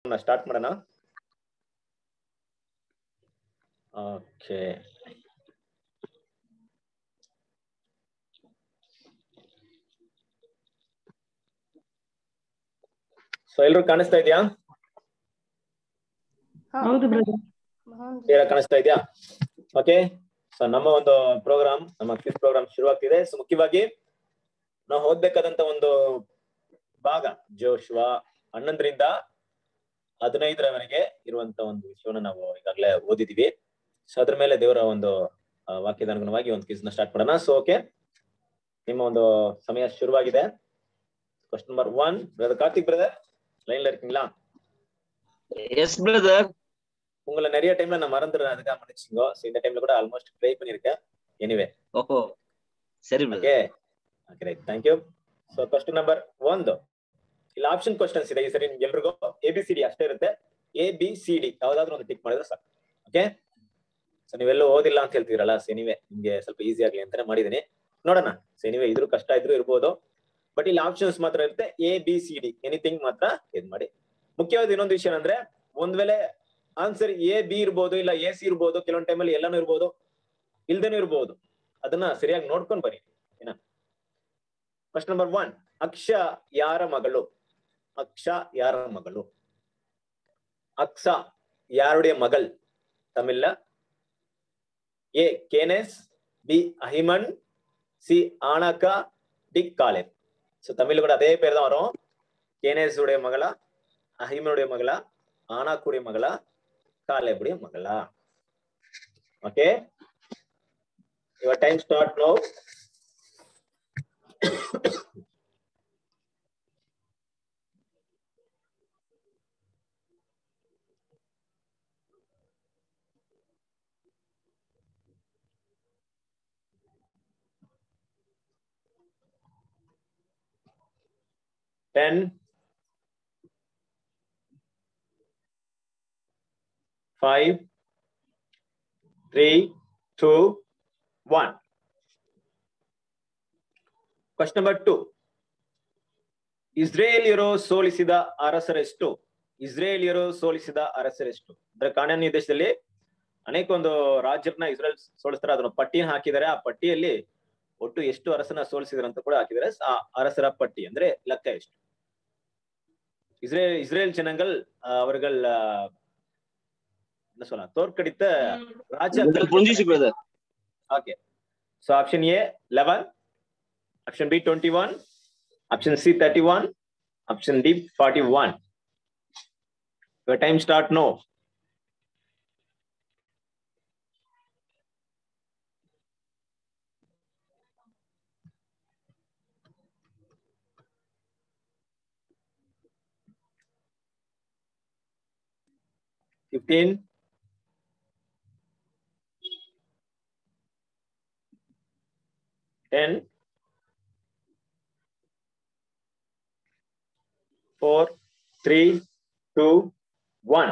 Start ಮಾಡೋಣ okay so ಎಲ್ರು ಕಾಣಿಸ್ತಾ ಇದೆಯಾ ಹೌದು ಬ್ರದರ್ ಕ್ಲಿಯರ್ ಕಾಣಿಸ್ತಾ ಇದೆಯಾ ಓಕೆ ಸೊ ನಮ್ಮ ಒಂದು ಪ್ರೋಗ್ರಾಮ್ ನಮ್ಮ ಕ್ವಿಸ್ ಪ್ರೋಗ್ರಾಮ್ ಶುರುವಾಗ್ತಿದೆ ಸೊ ಮುಖ್ಯವಾಗಿ ನಾವು ಓದ್ಬೇಕಾದಂತ ಒಂದು ಭಾಗ ಜೋಶ್ವ ಹನ್ನೊಂದರಿಂದ ಹದಿನೈದರವರೆಗೆ ಇರುವಂತ ಒಂದು ವಿಷಯವನ್ನ ನಾವು ಈಗಾಗಲೇ ಓದಿದೀವಿ ಸೊ ಅದ್ರ ಮೇಲೆ ದೇವರ ಒಂದು ಆ, ವಾಕ್ಯದ ಅನುಗುಣವಾಗಿ ಒಂದು ಕ್ವಿಸ್ ನ ಸ್ಟಾರ್ಟ್ ಮಾಡೋಣ ಸೊ ಓಕೆ ನಿಮ್ಮ ಒಂದು ಸಮಯ ಶುರುವಾಗಿದೆ question number one brother Karthik brother லைன்ல இருக்கீங்களா எஸ் பிரதர் உங்களை நிறைய டைம்ல நான் மறந்துடுறேன் அதுக்காக மன்னிச்சுங்க So, இந்த டைம்ல கூட ஆல்மோஸ்ட் ட்ரை பண்ணிருக்கேன் எனிவே ಓಹೋ ಸರಿ brother okay okay right thank you so question number ಒಂದು ಇಲ್ಲಿ ಆಪ್ಷನ್ ಕ್ವಶನ್ಸ್ ಇದೆ ಈ ಸರಿ ನಿಮ್ಗೆ ಎಲ್ರಿಗೂ ಎ ಬಿ ಸಿ ಡಿ ಅಷ್ಟೇ ಇರುತ್ತೆ ಎ ಬಿ ಸಿ ಡಿ ಯಾವ್ದಾದ್ರು ಒಂದು ಟಿಕ್ ಮಾಡಿದ್ರೆ ಸಾಕು ಓಕೆ ಸೊ ನೀವೆಲ್ಲೂ ಓದಿಲ್ಲ ಅಂತ ಹೇಳ್ತೀರಲ್ಲ ಸೊ ಎನಿವೆ ನಿಮ್ಗೆ ಸ್ವಲ್ಪ ಈಸಿ ಆಗ್ಲಿ ಅಂತಾನೆ ಮಾಡಿದೀನಿ ನೋಡೋಣ ಸೊ ಎನಿವೆ ಇದ್ರು ಕಷ್ಟ ಇದ್ರು ಇರ್ಬೋದು ಬಟ್ ಇಲ್ಲಿ ಆಪ್ಷನ್ಸ್ ಮಾತ್ರ ಇರುತ್ತೆ A B C D anything ಮಾತ್ರ ಇದ್ ಮಾಡಿ ಮುಖ್ಯವಾದ ಇನ್ನೊಂದು ವಿಷಯ ಅಂದ್ರೆ ಒಂದ್ ವೇಳೆ ಆನ್ಸರ್ ಎ ಬಿ ಇರ್ಬೋದು ಇಲ್ಲ ಎ ಸಿ ಇರ್ಬೋದು ಕೆಲವೊಂದು ಟೈಮಲ್ಲಿ ಎಲ್ಲಾನು ಇರ್ಬೋದು ಇಲ್ದೇನೂ ಇರ್ಬೋದು ಅದನ್ನ ಸರಿಯಾಗಿ ನೋಡ್ಕೊಂಡ್ ಬರೀ ಏನ ಕ್ವಶನ್ ನಂಬರ್ ಒನ್ ಅಕ್ಷ ಯಾರ ಮಗಳು ಅಕ್ಷ ಯಾರ ಮಗಳು ಅಕ್ಸ ಯಾರುடைய ಮಗಳ್ ತಮಿಳ್ல A Kenaz B Ahiman C ஆனாக்கா டி காலேப் ஸோ தமிழ்ல கூட அதே பேர் தான் வரும் கேனேஸ் உடைய மகளா அஹிமனுடைய மகளா ஆனாக்குடைய மகளா காலேபுடைய மகளா okay your time start now ten, five, three, two, one. Question number two ಇಸ್ರೇಲಿಯರು ಸೋಲಿಸಿದ ಅರಸರೆಷ್ಟು ಇಸ್ರೇಲಿಯರು ಸೋಲಿಸಿದ ಅರಸರೆಷ್ಟು ಅಂದ್ರೆ ಕಾನಾನ್ಯ ದೇಶದಲ್ಲಿ ಅನೇಕ ಒಂದು ರಾಜ್ಯರನ್ನ ಇಸ್ರೇಲ್ ಸೋಲಿಸ್ತಾರೆ ಅದನ್ನ ಪಟ್ಟಿನ ಹಾಕಿದ್ದಾರೆ ಆ ಪಟ್ಟಿಯಲ್ಲಿ ಒಟ್ಟು ಎಷ್ಟು ಅರಸನ ಸೋಲಿಸಿದ್ರು ಅಂತ ಕೂಡ ಹಾಕಿದ್ದಾರೆ ಆ ಅರಸರ ಪಟ್ಟಿ ಅಂದ್ರೆ ಲೆಕ್ಕ ಎಷ್ಟು இஸ்ரேல் இஸ்ரேல் ஜனங்கள் அஹ், அவர்கள் அஹ், என்ன சொல்லலாம் தோற்கடித்த ராஜாக்கள் புரிஞ்சிச்சு brother okay so option A eleven option B twenty one option C thirty one option D forty one time start now fifteen, ten, four, three, two, one.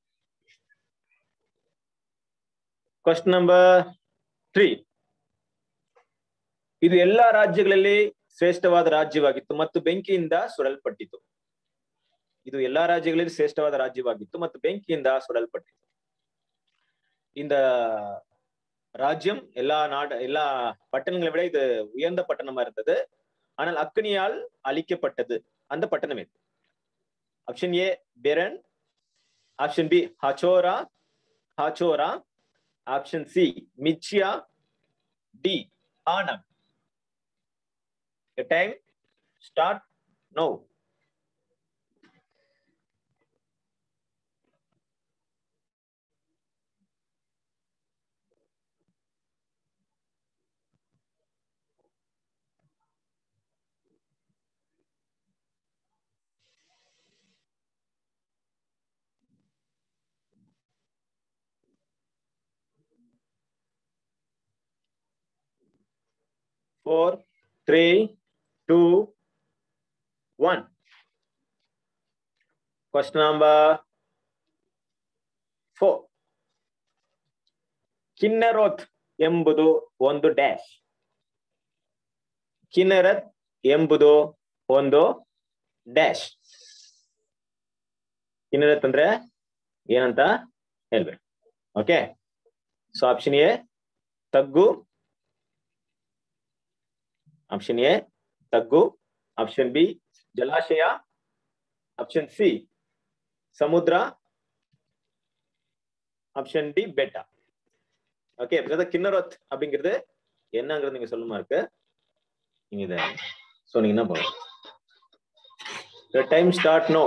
Question number three. ಇದು ಎಲ್ಲಾ ರಾಜ್ಯಗಳಲ್ಲಿ ಶ್ರೇಷ್ಠವಾದ ರಾಜ್ಯವಾಗಿತ್ತು ಮತ್ತು ಬೆಂಕಿಯಿಂದ ಸುಡಲ್ಪಟ್ಟಿತು ಇದು ಎಲ್ಲಾ ರಾಜ್ಯಗಳಲ್ಲಿ ಶ್ರೇಷ್ಠವಾದ ರಾಜ್ಯವಾಗಿತ್ತು ಮತ್ತು ಬೆಂಕಿಯಿಂದ ಸುಡಲ್ಪಟ್ಟಿತು இந்த ராஜ்யம் எல்லா நாடு எல்லா பட்டணங்களை விட இது உயர்ந்த பட்டணமா இருந்தது ஆனால் அக்னியால் அழிக்கப்பட்டது அந்த பட்டணம் எது ஆப்ஷன் ஏ பெரன் option B Hazor Hazor option C மிச்சியா டி ஆனம் time start now four, three, two, one. Question number four. Chinneroth ಎಂಬುದು ಒಂದು ಡ್ಯಾಶ್ ಕಿನ್ನರತ್ ಎಂಬುದು ಒಂದು ಡ್ಯಾಶ್ ಕಿನ್ನರತ್ ಅಂದ್ರೆ ಏನಂತ ಹೇಳ್ಬೇಕು ಓಕೆ ಸೊ ಆಪ್ಷನ್ ಎ ತಗ್ಗು ಆಪ್ಷನ್ ಎ ತಗ್ಗು ಆಪ್ಷನ್ ಬಿ ಜಲಾಶಯ ಆಪ್ಷನ್ ಸಿ ಸಮುದ್ರ ஆப்ஷன் டி பெட்டா ஓகே பிரதர் கிண்ணரோத் அப்படிங்கிறது என்னங்கிறது நீங்க சொல்லுமா இருக்கு நீங்க இத சொன்னீங்கன்னா போதும் time start now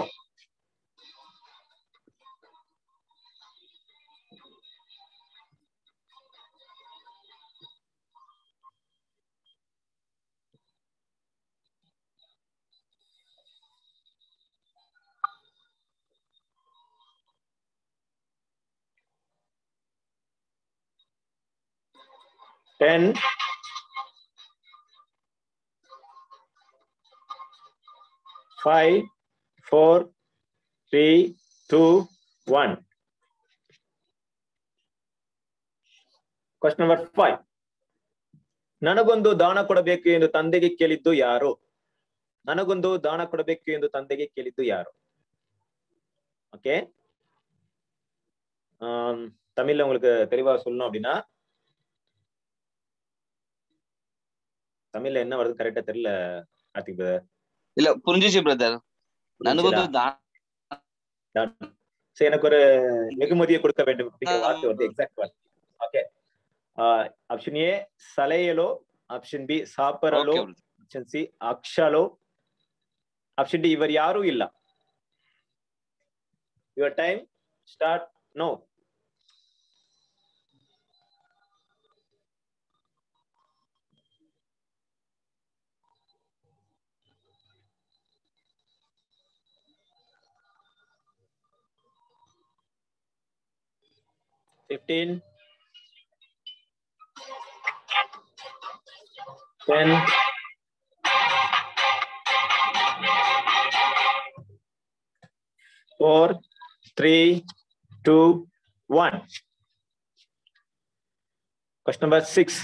ten five four three two one question number five ನನಗೊಂದು ದಾನ ಕೊಡಬೇಕು ಎಂದು ತಂದೆಗೆ ಕೇಳಿದ್ದು ಯಾರು ನನಗೊಂದು ದಾನ ಕೊಡಬೇಕು ಎಂದು ತಂದೆಗೆ ಕೇಳಿದ್ದು ಯಾರು ஓகே தமிழ்ல உங்களுக்கு தெளிவா சொல்லணும் அப்படின்னா தமிழ்ல என்ன வருது கரெக்டா தெரியல கார்த்திக் brother. இல்ல புரிஞ்சுச்சு பிரதர் ನನಗೊಂದು புரிஞ்சுதா? ದಾ- சரி எனக்கு ஒரு வெகுமதியை கொடுக்க வேண்டும் அப்படிங்கிற ஆ. வார்த்தை வருது எக்ஸாக்ட் வார்த்தை ஓகே ஆப்ஷன் ஏ சலையலோ ஆப்ஷன் பி சாப்பரலோ ಓಕೆ ಬ್ರದರ್ ಆಪ್ಷನ್ ಸಿ ಅಕ್ಷಲೋ ಆಪ್ಷನ್ ಡಿ ಇವರು ಯಾರೂ ಇಲ್ಲ your time start now fifteen ten four three two one question number six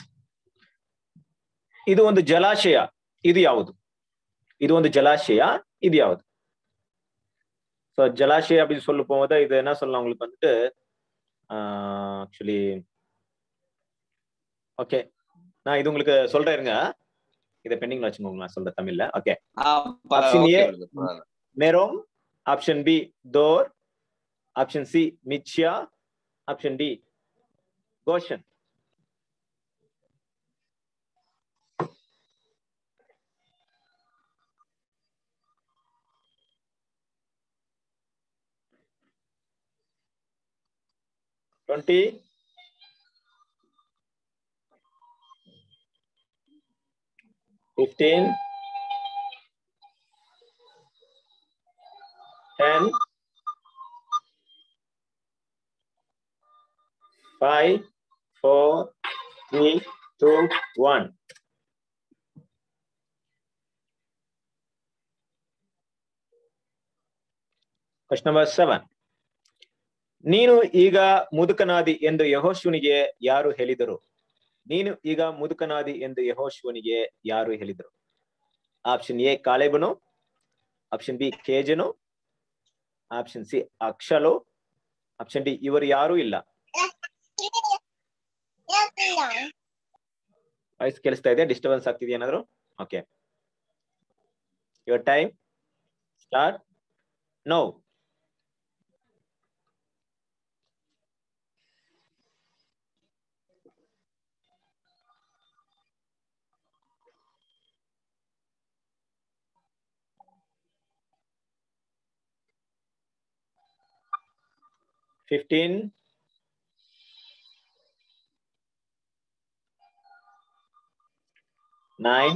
ಇದು ಒಂದು ಜಲಾಶಯ ಇದು ಯಾವುದು இது ಒಂದು ஜலாஷயா இது யாவது ஸோ ஜலாஷயம் அப்படின்னு சொல்ல போகும்போது இது என்ன சொல்லலாம் உங்களுக்கு வந்துட்டு ஆக்சுவலி ஓகே நான் இது உங்களுக்கு சொல்றேன் இருங்க இதை பெண்டிங்ல வச்சுக்கோங்க நான் சொல்றேன் தமிழ்ல ஓகே ಹಾ ಪ- Option ಓಕೆ A. ಬ್ರದರ್ ಪರವಾಗಿಲ್ಲ. Merom option B Dor option C மிச்சியா option D Goshen twenty fifteen ten, five, four, three, two, one. Question number seven. ನೀನು ಈಗ ಮುದುಕನಾದಿ ಎಂದು ಯಹೋಶುನಿಗೆ ಯಾರು ಹೇಳಿದರು ನೀನು ಈಗ ಮುದುಕನಾದಿ ಎಂದು ಯಹೋಶುವನಿಗೆ ಯಾರು ಹೇಳಿದರು ಆಪ್ಷನ್ ಎ ಕಾಳೆಬನು ಆಪ್ಷನ್ ಬಿ ಕೇಜನು ಆಪ್ಷನ್ ಸಿ ಅಕ್ಷಲು ಆಪ್ಷನ್ ಡಿ ಇವರು ಯಾರೂ ಇಲ್ಲ ವಾಯ್ಸ್ ಕೇಳಿಸ್ತಾ ಇದೆ ಡಿಸ್ಟರ್ಬೆನ್ಸ್ ಆಗ್ತಿದೆ ಏನಾದ್ರು okay your time start now fifteen nine,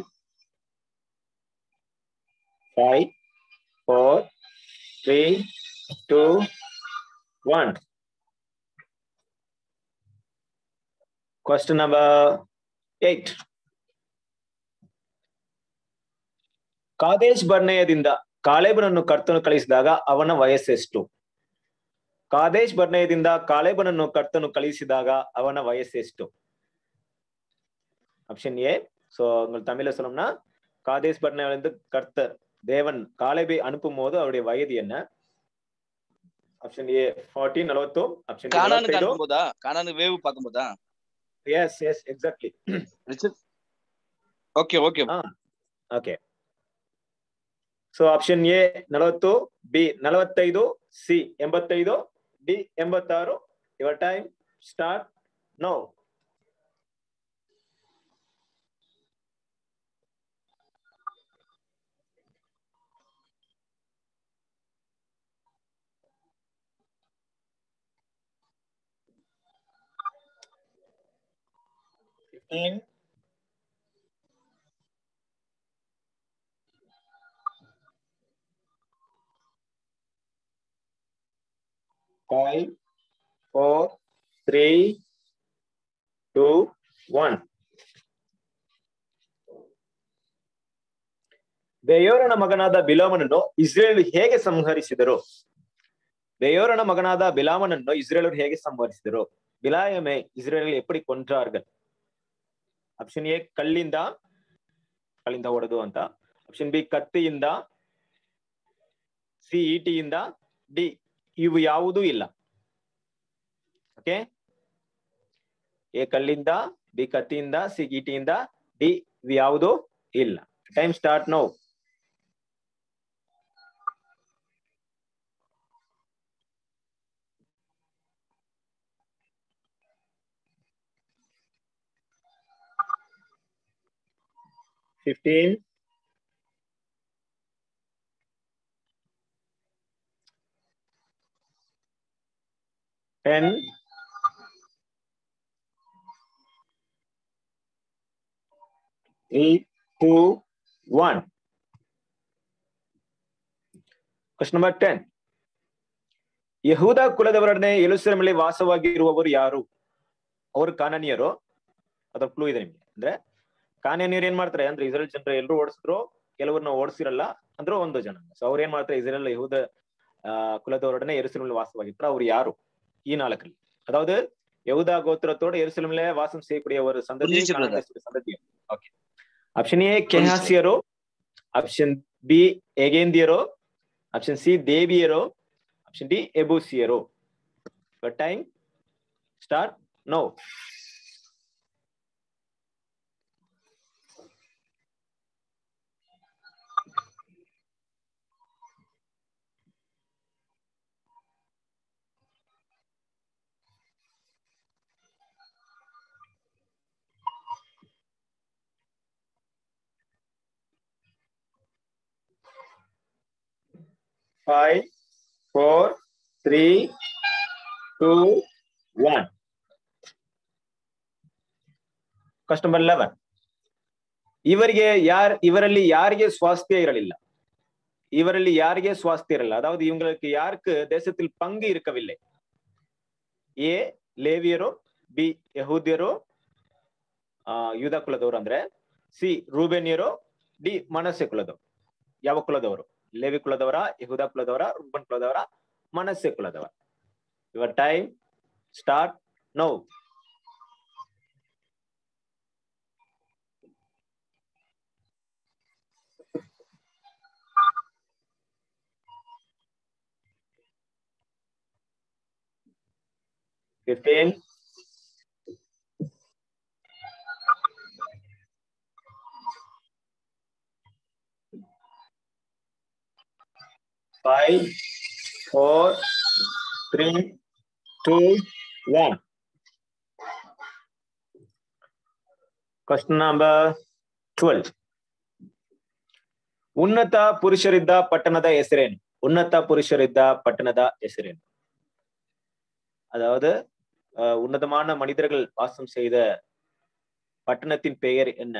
five, four, three, two, one. Question number eight. Kadesh ಬರ್ಣಯದಿಂದ ಕಾಳೆಬನನ್ನು ಕರ್ತನು ಕಳಿಸಿದಾಗ ಅವನ ವಯಸ್ಸೆಷ್ಟು ಕಾದೇಶ್ ಬರ್ಣಯದಿಂದ ಕಾಳೆಬನನ್ನು ಕರ್ತನು ಕಳಿಸಿದಾಗ ಅವನ ವಯಸ್ಸೆಷ್ಟು ஆப்ஷன் ஏ சோ உங்கள் தமிழ்ல சொல்லணும்னா காதேஷ் பட்னாவிலிருந்து கர்த்தர் தேவன் காலேபை அனுப்பும் போது அவருடைய வயது என்ன ಆಪ್ಷನ್ ಎ ಫಾರ್ಟಿ ನಲವತ್ತು ಆಪ್ಷನ್ ಕಾನಾನ್ ಕಾಣ್ಬೋದಾ ಕಾನಾನ್ ವೇವ್ பார்க்கும்போதா yes yes exactly okay okay okay so option A ನಲವತ್ತು ಬಿ ನಲವತ್ತೈದು ಸಿ ಎಂಬತ್ತೈದು ಡಿ ಎಂಬತ್ತಾರು your time start now fifteen five, four, three, two, one. ಬೆಯೋರನ ಮಗನಾದ ಬಿಲಾಮನನ್ನು ಇಸ್ರೇಲ್ ಹೇಗೆ ಸಂಹರಿಸಿದರು ಬೆಯೋರನ ಮಗನಾದ ಬಿಲಾಮನನ್ನು ಇಸ್ರೇಲರು ಹೇಗೆ ಸಂಹರಿಸಿದರು ಬಿಲಾಯಮೆ ಇಸ್ರೇಲ್ ಎಪ್ಪಡಿ ಕೊಂಡ್ರಾರ್ಗಲ್ ಆಪ್ಷನ್ ಎ ಕಲ್ಲಿಂದ ಕಲ್ಲಿಂದ ಹೊಡೆದು ಅಂತ ಆಪ್ಷನ್ ಬಿ ಕತ್ತಿಯಿಂದ ಸಿ ಇಟಿಯಿಂದ ಡಿ ಇವು ಯಾವುದೂ ಇಲ್ಲ ಓಕೆ ಎ ಕಲ್ಲಿಂದ ಬಿ ಕತ್ತಿಯಿಂದ ಸಿ ಇಟಿಯಿಂದ ಡಿ ಇವು ಯಾವುದೂ ಇಲ್ಲ time start now fifteen, ten, eight, two, one. Question number ten. ಯಹೂದ ಕುಲದವರನ್ನೇ ಎಲುಸೆಲೆಮಲ್ಲಿ ವಾಸವಾಗಿರುವವರು ಯಾರು ಅವರು ಕಾನನಿಯರು ಅದರ ಕ್ಲೂ ಇದೆ ನಿಮ್ಗೆ ಅಂದ್ರೆ ಕಾನೂನಿಯರು ಏನ್ ಮಾಡ್ತಾರೆ ಅಂದ್ರೆ ಇಸ್ರೇಲ್ ಜನರು ಎಲ್ಲರೂ ಓಡಿಸಿದ್ರು ಕೆಲವ್ರನ್ನ ಓಡಿಸಿರಲ್ಲ ಅಂದ್ರೆ ಒಂದು ಜನ ಸೊ ಅವ್ರು ಏನ್ ಮಾಡ್ತಾರೆ ಇಸ್ರೇಲ್ ಯಹೂದ ಆ ಕುಲದವರೊಡನೆ ಎರುಸಲೇಮಿல் வாசವಾಗಿದ್ರು ಅವ್ರು ಯಾರು ಈ ನಾಲ್ಕರಲ್ಲಿ அதாவது யகுதா கோத்திரத்தோடு எருசலேமில் வாசம் செய்யக்கூடிய ஒரு சந்ததி புரிஞ்சுச்சு brother. கானானிய சந்ததி ஓகே ஆப்ஷன் ஏ கெஹாசியரோ ಆಪ್ಷನ್ ಬಿ ಎಗೇಂದಿಯರೋ ಆಪ್ಷನ್ ಸಿ ದೇವಿಯರೋ ಆಪ್ಷನ್ ಡಿ ಎಬೂಸಿಯರೋ time start now five, four, three, two, one. Question number eleven. ಇವರಿಗೆ ಯಾರ್ ಇವರಲ್ಲಿ ಯಾರಿಗೆ ಸ್ವಾಸ್ಥ್ಯ ಇರಲಿಲ್ಲ ಇವರಲ್ಲಿ ಯಾರಿಗೆ ಸ್ವಾಸ್ಥ್ಯ ಇರಲ್ಲ அதாவது இவங்களுக்கு யாருக்கு தேசத்தில் பங்கு இருக்கவில்லை ಎ ಲೇವಿಯರು ಬಿ ಯಹೂದ್ಯರು ಆ ಯೂದ ಕುಲದವರು ಅಂದ್ರೆ ಸಿ ರೂಬೇನಿಯರು ಡಿ ಮನಸ್ಸೆ ಕುಲದವರು ಯಾವ ಕುಲದವರು ಲೇವಿ ಕುಲದವರ ಯಹೂದ ಕುಲದವರ ರೂಬನ್ ಕುಲದವರ ಮನಸ್ಸೆ ಕುಲದವರ your time start now fifteen five, four, three, two, one. Question number twelve. ಉನ್ನತ ಪುರುಷರಿದ್ದ ಪಟ್ಟಣದ ಹೆಸರೇನು ಉನ್ನತ ಪುರುಷರಿದ್ದ ಪಟ್ಟಣದ ಹೆಸರೇನು அதாவது அஹ், உன்னதமான மனிதர்கள் வாசம் செய்த பட்டணத்தின் பெயர் என்ன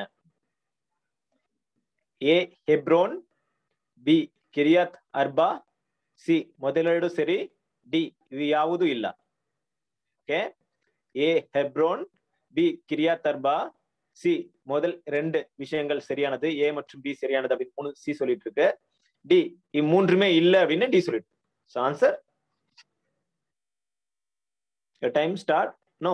A Hebron B Kiriath Arba C ಮೊದಲೆರಡು ಸರಿ ಡಿ ಇವು ಯಾವುದೂ ಇಲ್ಲ okay A Hebron B Kiriath Arba C முதல் ரெண்டு விஷயங்கள் சரியானது ஏ மற்றும் பி சரியானது அப்படின்னு மூணு சி சொல்லிட்டு இருக்கு டி இம்மூன்றுமே இல்ல அப்படின்னு டி சொல்லிட்டு so answer time start now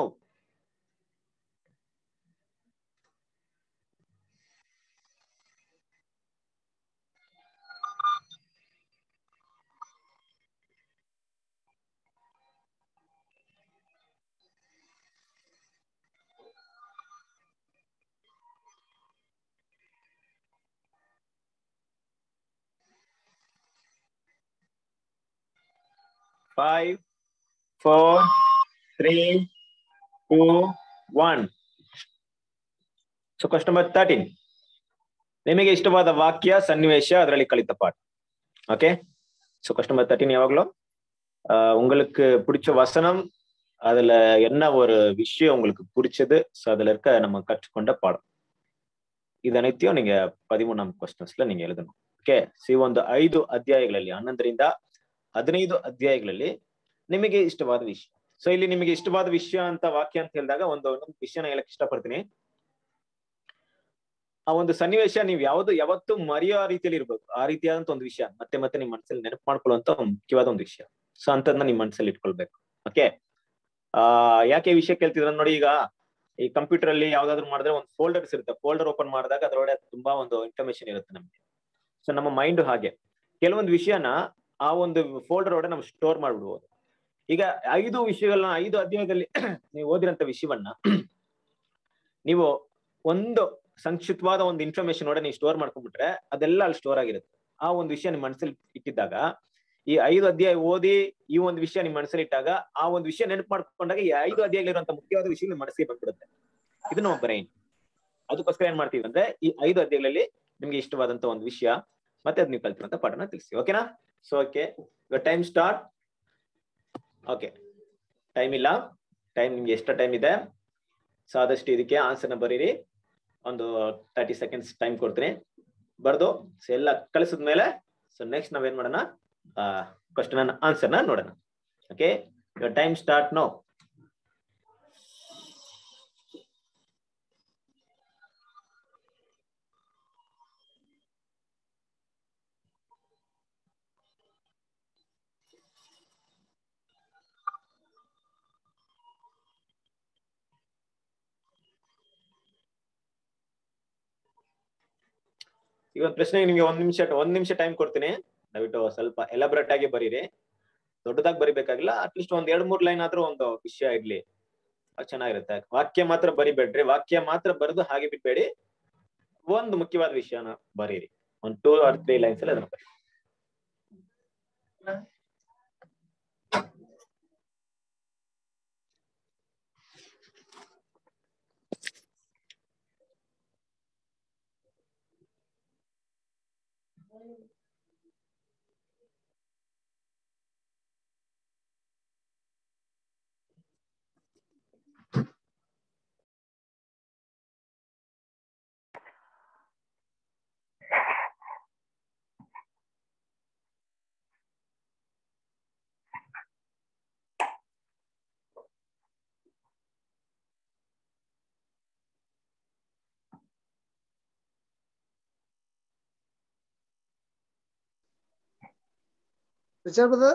five four three two one so question number thirteen ನಿಮಗೆ ಇಷ್ಟವಾದ ವಾಕ್ಯ ಸನ್ನಿವೇಶ ಅದರಲ್ಲಿ ಕಲಿತ ಪಾಠ okay so question number thirteen எவ்வளோ உங்களுக்கு பிடிச்ச வசனம் அதுல என்ன ஒரு விஷயம் உங்களுக்கு பிடிச்சது ஸோ அதுல இருக்க நம்ம கற்றுக்கொண்ட பாடம் ಇದು ಅನೈತ್ಯೋ ನಿಮಗೆ ಪದಿಮೂರನೇ ಕ್ವಶನ್ಸ್ಲ ನಿಂಗೆ எழுதணும் ಓಕೆ ಸಿ ಒಂದು ಐದು ಅಧ್ಯಾಯಗಳಲ್ಲಿ ಹನ್ನೊಂದರಿಂದ ಹದಿನೈದು ಅಧ್ಯಾಯಗಳಲ್ಲಿ ನಿಮಗೆ ಇಷ್ಟವಾದ ವಿಷಯ ಸೊ ಇಲ್ಲಿ ನಿಮಗೆ ಇಷ್ಟವಾದ ವಿಷಯ ಅಂತ ವಾಕ್ಯ ಅಂತ ಹೇಳಿದಾಗ ಒಂದು ಒಂದು ವಿಷಯನ ಹೇಳಕ್ ಇಷ್ಟಪಡ್ತೀನಿ ಆ ಒಂದು ಸನ್ನಿವೇಶ ನೀವು ಯಾವ್ದು ಯಾವತ್ತು ಮರೆಯೋ ರೀತಿಯಲ್ಲಿ ಇರ್ಬೇಕು ಆ ರೀತಿಯಾದಂತ ಒಂದು ವಿಷಯ ಮತ್ತೆ ಮತ್ತೆ ನಿಮ್ ಮನಸ್ಸಲ್ಲಿ ನೆನಪು ಮಾಡ್ಕೊಳ್ಳುವಂತ ಒಂದು ಮುಖ್ಯವಾದ ಒಂದು ವಿಷಯ ಸೊ ಅಂತದ್ನ ನಿಮ್ ಮನಸ್ಸಲ್ಲಿ ಇಟ್ಕೊಳ್ಬೇಕು ಓಕೆ ಆ ಯಾಕೆ ಈ ವಿಷಯ ಕೇಳ್ತಿದ್ರ ನೋಡಿ ಈಗ ಈ ಕಂಪ್ಯೂಟರ್ ಅಲ್ಲಿ ಯಾವ್ದಾದ್ರು ಮಾಡಿದ್ರೆ ಒಂದು ಫೋಲ್ಡರ್ಸ್ ಇರುತ್ತೆ ಫೋಲ್ಡರ್ ಓಪನ್ ಮಾಡಿದಾಗ ಅದರೊಳಗೆ ತುಂಬಾ ಒಂದು ಇನ್ಫಾರ್ಮೇಶನ್ ಇರುತ್ತೆ ನಮ್ಗೆ ಸೊ ನಮ್ಮ ಮೈಂಡ್ ಹಾಗೆ ಕೆಲವೊಂದು ವಿಷಯನ ಆ ಒಂದು ಫೋಲ್ಡರ್ ಒಳಗೆ ನಾವು ಸ್ಟೋರ್ ಮಾಡ್ಬಿಡ್ಬೋದು ಈಗ ಐದು ವಿಷಯಗಳನ್ನ ಐದು ಅಧ್ಯಾಯದಲ್ಲಿ ನೀವು ಓದಿರಂತ ವಿಷಯವನ್ನ ನೀವು ಒಂದು ಸಂಕ್ಷಿಪ್ತವಾದ ಒಂದು ಇನ್ಫಾರ್ಮೇಶನ್ ಒಳಗೆ ನೀವು ಸ್ಟೋರ್ ಮಾಡ್ಕೊಂಡ್ಬಿಟ್ರೆ ಅದೆಲ್ಲ ಅಲ್ಲಿ ಸ್ಟೋರ್ ಆಗಿರುತ್ತೆ ಆ ಒಂದು ವಿಷಯ ನಿಮ್ಮ ಮನಸ್ಸಲ್ಲಿ ಇಟ್ಟಿದ್ದಾಗ ಈ ಐದು ಅಧ್ಯಾಯ ಓದಿ ಈ ಒಂದು ವಿಷಯ ನಿಮ್ಮ ಮನಸ್ಸಲ್ಲಿ ಇಟ್ಟಾಗ ಆ ಒಂದು ವಿಷಯ ನೆನಪು ಮಾಡ್ಕೊಂಡಾಗ ಈ ಐದು ಅಧ್ಯಾಯಗಳಿರುವಂತ ಮುಖ್ಯವಾದ ವಿಷಯ ನಿಮ್ಮ ಮನಸ್ಸಿಗೆ ಬಂದ್ಬಿಡುತ್ತೆ ಇದು ನಮ್ಮ ಬ್ರೈನ್ ಅದಕ್ಕೋಸ್ಕರ ಏನ್ ಮಾಡ್ತೀವಿ ಅಂದ್ರೆ ಈ ಐದು ಅಧ್ಯಾಯಗಳಲ್ಲಿ ನಿಮ್ಗೆ ಇಷ್ಟವಾದಂತ ಒಂದು ವಿಷಯ ಮತ್ತೆ ಅದ್ ನೀವು ಕಲ್ತಿರುವಂತ ಪಾಠನ ತಿಳಿಸಿ ಓಕೆನಾ so okay time start okay time ಇಲ್ಲ ಟೈಮ್ ನಿಮ್ಗೆ ಎಷ್ಟು ಟೈಮ್ ಇದೆ ಸೊ ಆದಷ್ಟು ಇದಕ್ಕೆ ಆನ್ಸರ್ನ ಬರೀರಿ ಒಂದು ತರ್ಟಿ ಸೆಕೆಂಡ್ಸ್ ಟೈಮ್ ಕೊಡ್ತೀನಿ ಬರ್ದು ಸೊ ಎಲ್ಲ ಕಳಿಸಿದ್ಮೇಲೆ ಸೊ ನೆಕ್ಸ್ಟ್ ನಾವೇನ್ ಮಾಡೋಣ ಕ್ವಶನ್ ಆನ್ಸರ್ನ ನೋಡೋಣ ಓಕೆ ಟೈಮ್ ಸ್ಟಾರ್ಟ್ ನೋ ಈಗ ಒಂದು ಪ್ರಶ್ನೆ ನಿಮ್ಗೆ ಒಂದ್ ನಿಮಿಷ ಒಂದ್ ನಿಮಿಷ ಟೈಮ್ ಕೊಡ್ತೀನಿ ದಯವಿಟ್ಟು ಸ್ವಲ್ಪ ಎಲಾಬ್ರೇಟ್ ಆಗಿ ಬರೀರಿ ದೊಡ್ಡದಾಗಿ ಬರಿಬೇಕಾಗಿಲ್ಲ ಅಟ್ಲೀಸ್ಟ್ ಒಂದ್ ಎರಡ್ ಮೂರ್ ಲೈನ್ ಆದ್ರೂ ಒಂದು ವಿಷಯ ಇರ್ಲಿ ಅದ್ ಚೆನ್ನಾಗಿರುತ್ತೆ ವಾಕ್ಯ ಮಾತ್ರ ಬರಿಬೇಡ್ರಿ ವಾಕ್ಯ ಮಾತ್ರ ಬರೆದು ಹಾಗೆ ಬಿಟ್ಬೇಡಿ ಒಂದು ಮುಖ್ಯವಾದ ವಿಷಯನ ಬರೀರಿ ಒಂದ್ ಟೂ ಆರ್ ತ್ರೀ ಲೈನ್ಸ್ ಅಲ್ಲಿ ಅದನ್ನ ಬರೀರಿ ರಿಚರ್ಡ್ ಬ್ರದರ್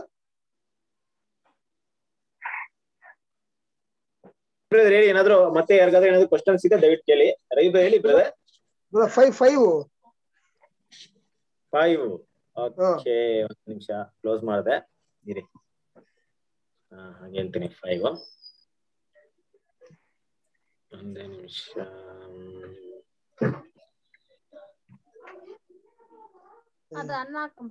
ಬ್ರದರ್ ಹೇಳಿ ಏನಾದ್ರು ಮತ್ತೆ ಯಾರಿಗಾದ್ರೂ ಏನಾದ್ರು ಕ್ವಶನ್ಸ್ ಇದೆ ದಯವಿಟ್ಟು ಕೇಳಿ ರವಿ ಹೇಳಿ brother brother five five five okay ಒಂದ್ ನಿಮಿಷ ಕ್ಲೋಸ್ ಮಾಡಿದೆ ಇರಿ ಹಾ ಹಾಗೆ ಹೇಳ್ತೀನಿ ಫೈವ್ ಒಂದೇ ನಿಮಿಷ ಅದು ಅನ್ನ ಹಾಕು.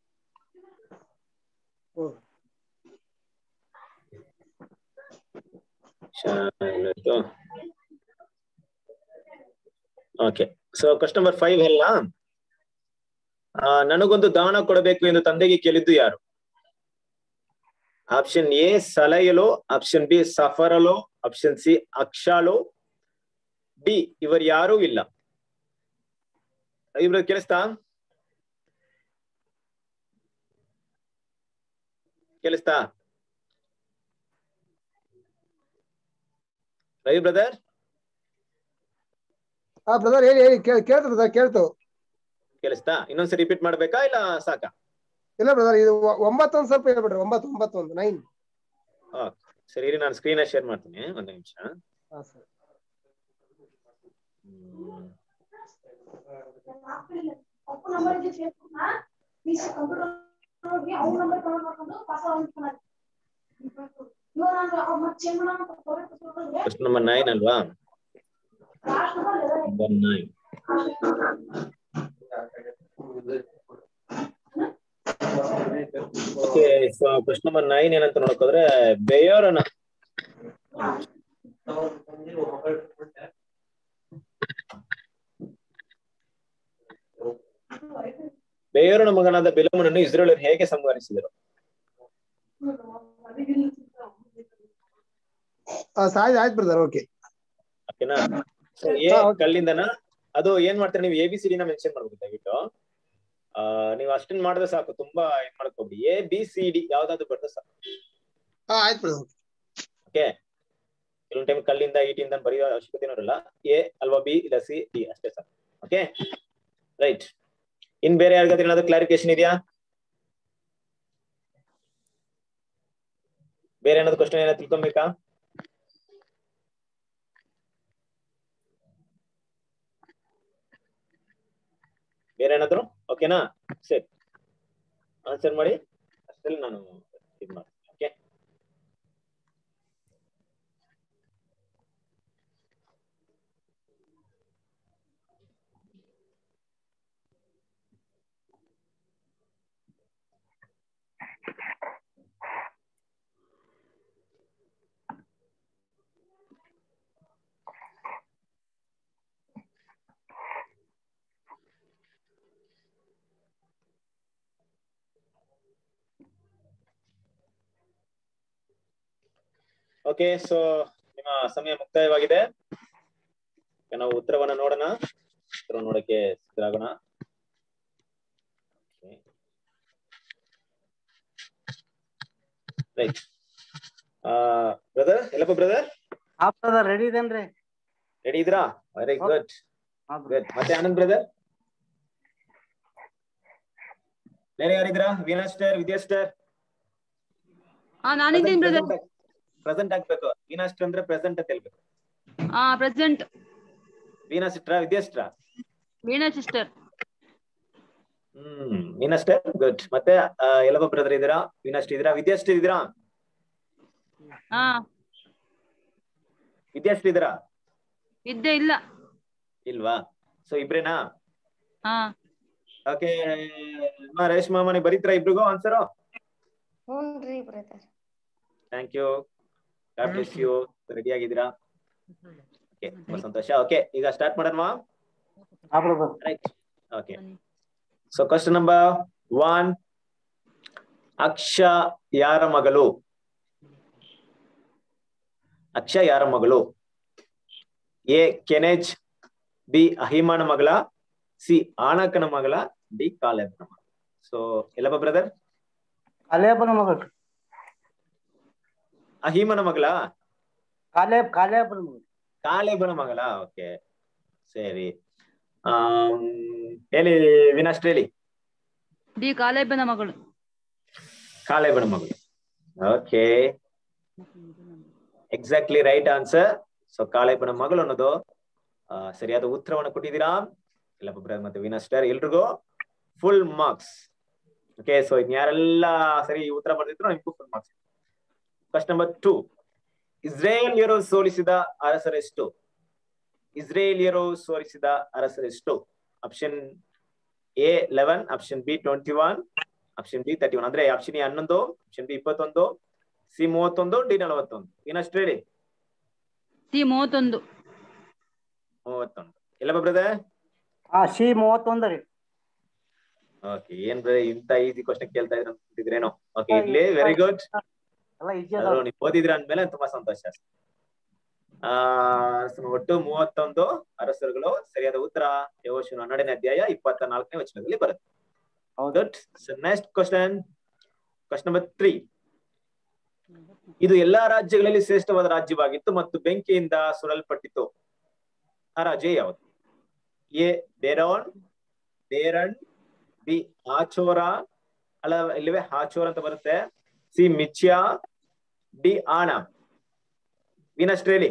Okay so question number five ಅಲ್ಲ ಆ, ನನಗೊಂದು ದಾನ ಕೊಡಬೇಕು ಎಂದು ತಂದೆಗೆ ಕೇಳಿದ್ದು ಯಾರು ಆಪ್ಷನ್ ಎ ಸಲಯಲು ಆಪ್ಷನ್ ಬಿ ಸಫರಲು ಆಪ್ಷನ್ ಸಿ ಅಕ್ಷಾಲು ಡಿ ಇವರು ಯಾರೂ ಇಲ್ಲ ಇಬ್ರು ಕೇಳಿಸ್ತಾ ಕೇಳಿಸ್ತಾ ರವಿ ಬ್ರದರ್ ಹಾ ಬ್ರದರ್ ಹೇಳಿ ಹೇಳಿ ಕೇಳ್- ಕೇಳ್ತು ಬ್ರದರ್ ಕೇಳ್ತು ಕೇಳಿಸ್ತಾ ಇನ್ನೊಂದ್ಸರಿ ರಿಪೀಟ್ ಮಾಡ್ಬೇಕಾ ಇಲ್ಲ ಸಾಕಾ ಇಲ್ಲ ಬ್ರದರ್ ಇದು ಒ- ಒಂಬತ್ತೊಂದು ಸ್ವಲ್ಪ ಹೇಳ್ಬಿಡ್ರಿ ಒಂಬತ್ತು ಒಂಬತ್ತು ಒಂದು ನೈನ್ ಸರಿ ಇರಿ ನಾನು ಸ್ಕ್ರೀನ್ ಶೇರ್ ಮಾಡ್ತೀನಿ ಒಂದು ನಿಮಿಷ ಹಾ ಸರ್ ಹ್ಮ್. ಅಪ್ಪು ನಂಬರ್ ಇದೆ ಫೇಸ್ಬುಕ್ ನ ಪ್ಲೀಸ್ ಕಂಪ್ಯೂಟರ್ ಹೋಗಿ ಅವ್ನ ನಂಬರ್ ಕನೆಕ್ಟ್ ಮಾಡ್ಕೊಂಡು ಪಾಸ್ವರ್ಡ್ ಮಾಡ್ಕೊಂಡು ಇವಾಗ ನಾನು ಅವ್ರ ಮತ್ತೆ ಚೇಂಜ್ ಮಾಡೋಣ ಕ್ವಶನ್ ನಂಬರ್ ನೈನ್ ಅಲ್ವಾ last number number nine okay so question number nine ಏನಂತ ನೋಡಕೋದ್ರೆ ಬೇಯೋರನ ಬೇಯೋರನ ಮಗನಾದ ಬಿಲಮನನ್ನು ಇಸ್ರೇಲರು ಹೇಗೆ ಸಂಹರಿಸಿದರು ಸಾಯ್ತು ಆಯ್ತು ಬ್ರದರ್ ಓಕೆ ಓಕೆನಾ ಸೊ ಎ ಹಾ, okay. ಕಲ್ಲಿಂದನ ಅದು ಏನ್ ಮಾಡ್ತಾರೆ ನೀವು ಎ ಬಿ ಸಿ ಡಿನ ಮೆನ್ಷನ್ ಮಾಡ್ಬೇಕು ದಯವಿಟ್ಟು ಆ ನೀವು ಅಷ್ಟನ್ ಮಾಡಿದ್ರೆ ಸಾಕು ತುಂಬಾ ಇದ್ ಮಾಡ್ಕೊಬಿಡಿ ಎ ಬಿ ಸಿ ಡಿ ಯಾವ್ದಾದ್ರು ಬರ್ತದೆ ಸಾಕು ಹಾ ಆಯ್ತು ಬ್ರದರ್ ಓಕೆ ಕೆಲವೊಂದು ಟೈಮ್ ಕಲ್ಲಿಂದ ಈಟಿಂದ ಬರೆಯೋ ಅವಶ್ಯಕತೆ ಇರಲ್ಲ ಎ ಅಲ್ವಾ ಬಿ ಇಲ್ಲ ಸಿ ಡಿ ಅಷ್ಟೇ ಸಾಕು ಓಕೆ ರೈಟ್ ಇನ್ ಬೇರೆ ಯಾರಿಗಾದ್ರೂ ಏನಾದ್ರು ಕ್ಲಾರಿಫಿಕೇಶನ್ ಇದೆಯಾ ಬೇರೆ ಏನಾದ್ರು ಕ್ವಶನ್ ಏನಾದ್ರು ತಿಳ್ಕೊಬೇಕಾ ಬೇರೆ ಏನಾದ್ರು ಓಕೆನಾ ಸರಿ ಆನ್ಸರ್ ಮಾಡಿ ಅಷ್ಟರಲ್ಲಿ ನಾನು ಇದು ಮಾಡ್ತೀನಿ ಓಕೆ ಓಕೆ ಸೊ ನಿಮ್ಮ ಸಮಯ ಮುಕ್ತಾಯವಾಗಿದೆ ಈಗ ನಾವು ಉತ್ತರವನ್ನ ನೋಡೋಣ ಉತ್ತರ ನೋಡಕ್ಕೆ ಸಿದ್ಧರಾಗೋಣ ರೈಟ್ ಬ್ರದರ್ ಎಲ್ಲಪ್ಪ ಬ್ರದರ್ ಆಗ್ತದ ರೆಡಿ ಇದೇನ್ರಿ ರೆಡಿ ಇದ್ರಾ ವೆರಿ ಗುಡ್ ಗುಡ್ ಮತ್ತೆ ಆನಂದ್ ಬ್ರದರ್ ಬೇರೆ ಯಾರಿದ್ರಾ ವೀನಾಸ್ಟರ್ ವಿದ್ಯಾಸ್ಟರ್ ಹಾ ನಾನಿದ್ದೀನಿ ಬ್ರದರ್ ಪ್ರೆಸೆಂಟ್ ಆಗ್ಬೇಕು ವೀನಾಸ್ಟರ್ ಅಂದ್ರೆ ಪ್ರೆಸೆಂಟ್ ಅಂತ ಹೇಳ್ಬೇಕು ಹಾ ಪ್ರೆಸೆಂಟ್ ವೀನಾ ಸಿಸ್ಟ್ರಾ ವಿದ್ಯಾಸ್ಟ್ರಾ ವೀಣಾ ಸಿಸ್ಟರ್ ಹ್ಮ್ ವೀನಸ್ಟೇ ಗುಡ್ ಮತ್ತೆ ಆ, ಎಲ್ಲೊಬ್ಬ ಬ್ರದರ್ ಇದ್ದೀರಾ ವೀನಸ್ಟ್ ಇದ್ದೀರಾ ವಿದ್ಯಾಸ್ಟ್ ಇದ್ದೀರಾ ಹಾ ವಿದ್ಯಾಸ್ಟ್ ಇದ್ದೀರಾ ಇದ್ದೇ ಇಲ್ಲ ಇಲ್ವಾ ಸೊ ಇಬ್ರೇನಾ ಹಾ ಓಕೆ ರೇಷ್ಮಾ ಮನೆ ಬರೀತೀರಾ ಇಬ್ರಿಗೂ ಆನ್ಸರ್ ಹ್ಞೂನ್ರಿ brother thank you God bless you ready ಆಗಿದ್ದೀರಾ ಓಕೆ ತುಂಬಾ ಸಂತೋಷ ಓಕೆ ಈಗ ಸ್ಟಾರ್ಟ್ ಮಾಡೋಣ right okay so question number one Achsah ಯಾರ ಮಗಳು ಅಕ್ಷ ಯಾರ ಮಗಳು ಎ ಕೆನೆಜ್ ಬಿ ಅಹಿಮನ ಮಗಳ ಸಿ ಆಣಕನ ಮಗಳ ಡಿ ಕಾಲೇಬನ ಮಗಳ ಸೊ ಎಲ್ಲಪ್ಪ ಬ್ರದರ್ ಕಾಲೇಬನ ಮಗಳು ಅಹಿಮನ ಮಗಳ ಕಾಲೇಬ್ ಕಾಲೇಬನ ಮಗಳು ಕಾಲೇಬನ ಮಗಳ ಓಕೆ ಸರಿ ಆಮ್, ಹೇಳಿ ವಿನಾಸ್ಟ್ ಹೇಳಿ ಡಿ ಕಾಲೇಬನ ಮಗಳು ಕಾಲೇಬನ ಮಗಳು okay exactly right answer so ಕಾಲೇಬನ ಮಗಳು ಅನ್ನೋದು ಆ, ಸರಿಯಾದ ಉತ್ತರವನ್ನು ಕೊಟ್ಟಿದ್ದೀರಾ ಇಲ್ಲ ಬ್ರದರ್ ಮತ್ತೆ ವಿನಸ್ಟರ್ ಎಲ್ರಿಗೂ ಫುಲ್ ಮಾರ್ಕ್ಸ್ ಓಕೆ ಸೊ ಯಾರೆಲ್ಲ ಸರಿ ಉತ್ತರ ಬರ್ದಿದ್ರು ನಿಮ್ಗೂ full marks first number two ಇಸ್ರೇಲಿಯರು ಸೋಲಿಸಿದ ಅರಸರೆಷ್ಟು ಇಸ್ರೇಲಿಯರು ಸೋಲಿಸಿದ ಅರಸರೆಷ್ಟು option A eleven option B twenty one option B thirty one ಅಂದ್ರೆ ಆಪ್ಷನ್ ಎ ಹನ್ನೊಂದು ಆಪ್ಷನ್ ಬಿ ಇಪ್ಪತ್ತೊಂದು ಸಿ ಮೂವತ್ತೊಂದು ಡಿ ನಲವತ್ತೊಂದು ಇನ್ನಷ್ಟು ಹೇಳಿ ಸಿ ಮೂವತ್ತೊಂದು ಮೂವತ್ತೊಂದು ಎಲ್ಲ ಬ್ರದರ್ ಹಾ ಸಿ ಮೂವತ್ತೊಂದು ರೀ ಓಕೆ ಏನ್ ಬ್ರದರ್ ಇಂತ ಈಸಿ ಕ್ವಶನ್ ಕೇಳ್ತಾ ಇದ್ರ ಅಂತಿದ್ರೇನೋ ಓಕೆ ಇರ್ಲಿ ವೆರಿ ಗುಡ್ ಎಲ್ಲ ಈಜಿ ಆದ್ರೂ ನೀವು ಓದಿದ್ರ ಅಂದ್ಮೇಲೆ ತುಂಬಾ ಸಂತೋಷ ಆ ಸೊ ಒಟ್ಟು ಮೂವತ್ತೊಂದು ಅರಸರುಗಳು ಸರಿಯಾದ ಉತ್ತರ ಯೋಶನ ಹನ್ನೆರಡನೇ ಅಧ್ಯಾಯ ಇಪ್ಪತ್ತ ನಾಲ್ಕನೇ ವಚನದಲ್ಲಿ ಬರುತ್ತೆ ಹೌದು good so next question question number three ಇದು ಎಲ್ಲಾ ರಾಜ್ಯಗಳಲ್ಲಿ ಶ್ರೇಷ್ಠವಾದ ರಾಜ್ಯವಾಗಿತ್ತು ಮತ್ತು ಬೆಂಕಿಯಿಂದ ಸುಡಲ್ಪಟ್ಟಿತು ಆ ರಾಜ್ಯ ಯಾವುದು ಎ ಬೇರೋನ್ ಬೇರನ್ ಬಿ ಆಚೋರ ಅಲ್ಲ ಇಲ್ಲವೇ ಹಾಚೋರ್ ಅಂತ ಬರುತ್ತೆ ಸಿ ಮಿಚ್ಯಾ ಡಿ ಆಣ ವೀನಸ್ಟ್ ಹೇಳಿ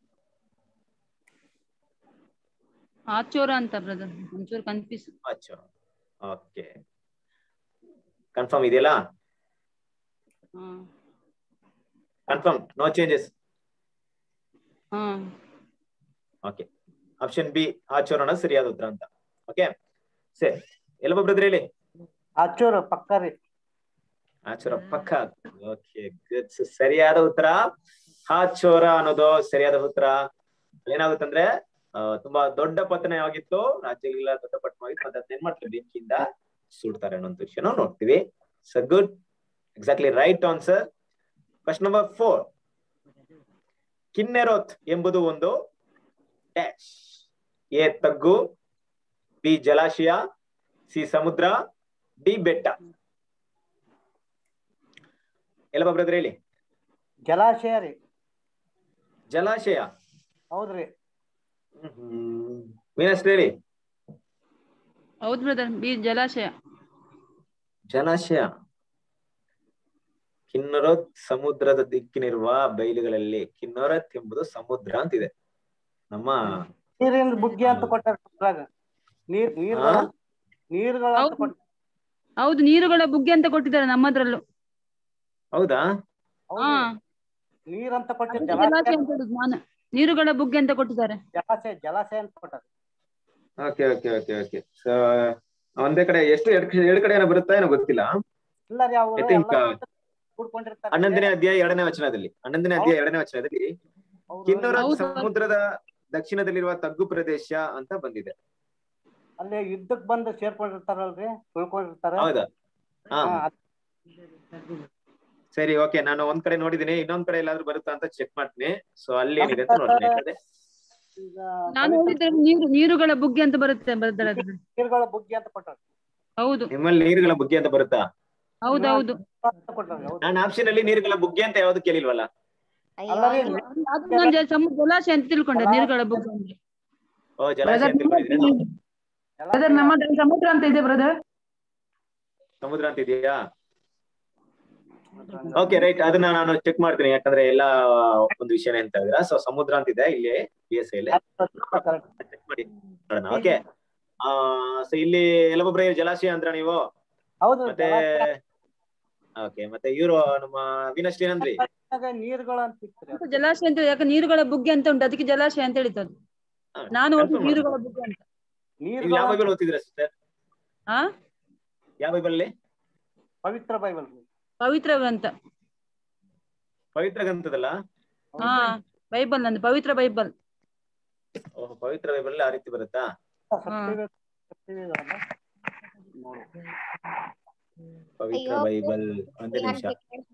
ಆಚೋರ ಅಂತ ಬ್ರದರ್ ಒಂಚೂರು ಕನ್ಫ್ಯೂಸ್ ಆಚೋರ ಓಕೆ ಕನ್ಫರ್ಮ್ ಇದೆಯಲ್ಲ ಹಾ ಕನ್ಫರ್ಮ್ ನೋ ಚೇಂಜಸ್ ಹಾ ಓಕೆ ಆಪ್ಷನ್ ಬಿ ಆಚೋರ ಅನ್ನೋದು ಸರಿಯಾದ ಉತ್ತರ ಅಂತ ಓಕೆ ಸರಿ ಎಲ್ಲ ಬ್ರದರ್ ಹೇಳಿ ಹಚ್ಚೂರು ಪಕ್ಕ ರೀ ಆಚೋರ ಪಕ್ಕ ಓಕೆ ಗುಡ್ ಸರಿಯಾದ ಉತ್ತರ ಹಾಚೋರ ಅನ್ನೋದು ಸರಿಯಾದ ಉತ್ತರ ಏನಾಗುತ್ತಂದ್ರೆ ಆ, ತುಂಬಾ ದೊಡ್ಡ ಪತನವಾಗಿತ್ತು ರಾಜ್ಯಗಳೆಲ್ಲ ದೊಡ್ಡ ಪಟ್ಟಣವಾಗಿತ್ತು ಮತ್ತೆ ಅದನ್ನ ಏನ್ ಮಾಡ್ತಾರೆ ಬೆಂಕಿಯಿಂದ ಸುಡ್ತಾರೆ ಅನ್ನೋ ವಿಷಯನ ನೋಡ್ತೀವಿ so good exactly right answer question number four Chinneroth ಎಂಬುದು ಒಂದು ಡ್ಯಾಶ್ ಎ ತಗ್ಗು ಬಿ ಜಲಾಶಯ ಸಿ ಸಮುದ್ರ ಡಿ ಬೆಟ್ಟ ಎಲ್ಲ ಬ್ರದರ್ ಹೇಳಿ ಜಲಾಶಯ ರೀ ಜಲಾಶಯ ಹೌದ್ರಿ ಮೀನಷ್ಟು ಹೇಳಿ ಹೌದು ಬ್ರದರ್ ಬಿ ಜಲಾಶಯ ಜಲಾಶಯ ಕಿನ್ನರತ್ ಸಮುದ್ರದ ದಿಕ್ಕಿನಿರುವ ಬಯಲುಗಳಲ್ಲಿ ಕಿನ್ನರತ್ ಎಂಬುದು ಸಮುದ್ರ ಅಂತಿದೆ ನಮ್ಮ ನೀರಿನ ಬುಗ್ಗೆ ಅಂತ ಕೊಟ್ಟಾರ ಅದ್ರಾಗ. ನೀರ್ ನೀರ್ಗಳ ಹಾ? ನೀರ್ಗಳ ಅಂತ ಹೌದು. ಕೊಟ್ಟಾರ. ಹೌದು ನೀರುಗಳ ಬುಗ್ಗೆ ಅಂತ ಕೊಟ್ಟಿದ್ದಾರೆ ನಮ್ಮದ್ರಲ್ಲೂ ಹೌದಾ ಹಾ ಹೌದ್ರಿ. ನೀರ್ ಅಂತ ಕೊಟ್ಟಿರ್ ಅದಕ್ಕೆ ಜಲಾಶಯ ಜಲಾಶಯ ಅಂತ ಹೇಳುದು ನಾನು ನೀರುಗಳ ಬುಗ್ಗೆ ಅಂತ ಕೊಟ್ಟಿದ್ದಾರೆ ಜಲಾಶಯ ಜಲಾಶಯ ಅಂತ ಕೊಟ್ಟಾರ okay okay okay okay so ಒಂದೇ ಕಡೆ ಎಷ್ಟು ಎರಡ್ ಕಡೆ- ಎರಡ್ ಕಡೆ ಏನೋ ಬರುತ್ತಾ ಏನೋ ಗೊತ್ತಿಲ್ಲ ಇಲ್ಲ ರೀ ಅವ್ರು I think, ಎಲ್ಲ uh, ಕೂಡ್ಕೊಂಡಿರ್ತಾರ ಹನ್ನೊಂದನೇ ಅಧ್ಯಾಯ ಎರಡನೇ ವಚನದಲ್ಲಿ ಹನ್ನೊಂದನೇ ಅಧ್ಯಾಯ ಎರಡನೇ ವಚನದಲ್ಲಿ ಅವ್ರು ಕಿನ್ನರ ಹೌದು. ಸಮುದ್ರದ ದಕ್ಷಿಣದಲ್ಲಿರುವ ತಗ್ಗು ಪ್ರದೇಶ ಅಂತ ಬಂದಿದೆ ಅಲ್ಲಿ ಯುದ್ಧಕ್ ಬಂದು ಸೇರ್ಕೊಂಡಿರ್ತಾರಲ್ರಿ ಉಳ್ಕೊಂಡಿರ್ತಾರ ಹೌದಾ ಹಾ ಹಾ, ಅದ್- ಸರಿ ಓಕೆ ನಾನು ಒಂದ್ ಕಡೆ ನೋಡಿದೀನಿ ಇನ್ನೊಂದ್ ಕಡೆ ಎಲ್ಲಾದ್ರೂ ಬರುತ್ತಾ ಅಂತ ಚೆಕ್ ಮಾಡ್ತೀನಿ ಸೊ ಅಲ್ಲಿ ಏನಿದೆ ಅಂತ ನೋಡ್ತೀನಿ ಯಾಕಂದ್ರೆ ಈಗ ನಾನು ಪವಿತ್ರ ನೋಡಿದ್ರೆ ನೀರು ನೀರುಗಳ ಬುಗ್ಗೆ ಅಂತ ಬರುತ್ತೆ ಬರ್ತಾರೆ ಅದ್ರಲ್ಲಿ. ನೀರ್ಗಳ ಬುಗ್ಗೆ ಅಂತ ಕೊಟ್ಟಾರ ಹೌದು ನಿಮ್ಮಲ್ಲಿ ನೀರುಗಳ ಬುಗ್ಗೆ ಅಂತ ಬರುತ್ತಾ ಹೌದೌದು ಅಂತ ಕೊಟ್ಟಾರ ಹೌದು ನಾನು ಆಪ್ಷನ್ ಅಲ್ಲಿ ನೀರುಗಳ ಬುಗ್ಗೆ ಅಂತ ಯಾವ್ದು ಕೇಳಿಲ್ವಲ್ಲ ಅಲ್ಲ ರೀ ಅದು ನಾನು ಜ- ಸಮುದ್ರ ಜಲಾಶಯ ಅಂತ ತಿಳ್ಕೊಂಡೆ ನೀರುಗಳ ಬುಗ್ಗೆ ಅಂದ್ರೆ ಓ ಜಲಾಶಯ ಅಂತ ತಿಳ್ಕೊಂಡಿದ್ದೀರಾ? ಜಲಾಶಯ ನಮ್ಮದ್ರಲ್ಲಿ ಸಮುದ್ರ ಅಂತ ಇದೆ ಬ್ರದರ್ ಸಮುದ್ರ ಅಂತ ಇದೆಯಾ ಓಕೆ ರೈಟ್ ಅದನ್ನ ನಾನು ಚೆಕ್ ಮಾಡ್ತೀನಿ ಯಾಕಂದ್ರೆ ಎಲ್ಲಾ ಒಂದು ವಿಷಯನೇ ಅಂತ ಇದ್ದೀರಾ ಸೊ ಸಮುದ್ರ ಅಂತ ಇದೆ ಇಲ್ಲಿ ಬಿ ಎಸ್ ಐಲಿ correct. ಚೆಕ್ ಮಾಡಿ ನೋಡೋಣ ಓಕೆ ಆ ಸೊ ಇಲ್ಲಿ ಎಲ್ಲೊಬ್ಬೊಬ್ರೆ ಜಲಾಶಯ ಅಂದ್ರ ನೀವು ಹೌದು ಮತ್ತೆ ಜಲಾಶಯ ಓಕೆ ಮತ್ತೆ ಇವರು ನಮ್ಮ ವಿನಸ್ಟ್ ಏನಂದ್ರಿ ಒಳಗ ನೀರ್ಗಳ ಅಂತ ಇತ್ತು ಅದು ಜಲಾಶಯ ಅಂತ ಯಾಕೆ ನೀರುಗಳ ಬುಗ್ಗೆ ಅಂತ ಉಂಟು ಅದಕ್ಕೆ ಜಲಾಶಯ ಅಂತ ಹೇಳಿದ್ದು ಅದು ಹಾ, ನಾನು confirm ಓದಿದ್ದು ಮಾಡೋಣ. ನೀರುಗಳ ಬುಗ್ಗೆ ಅಂತ ನೀವು ನೀರ್ಗಳ ಯಾವ ಬೈಬಲ್ ಓದ್ತಿದ್ರ ಸಿಸ್ಟರ್ ಹಾ ಯಾವ ಬೈಬಲ್ ಅಲ್ಲಿ ಪವಿತ್ರ ಬೈಬಲ್ ಪವಿತ್ರ ಗ್ರಂಥ ಪವಿತ್ರ ಗ್ರಂಥದಲ್ಲ ಹಾ ಬೈಬಲ್ ನಂದು ಪವಿತ್ರ ಬೈಬಲ್ ಓಹ್ ಪವಿತ್ರ ಬೈಬಲ್ ಆ ರೀತಿ ಬರುತ್ತಾ ಸತ್ಯವೇದ ಸತ್ಯವೇದ ನೋಡು ಪವಿತ್ರ ಅಯ್ಯೋ. ಬೈಬಲ್ ಒಂದೇ ನಿಮಿಷ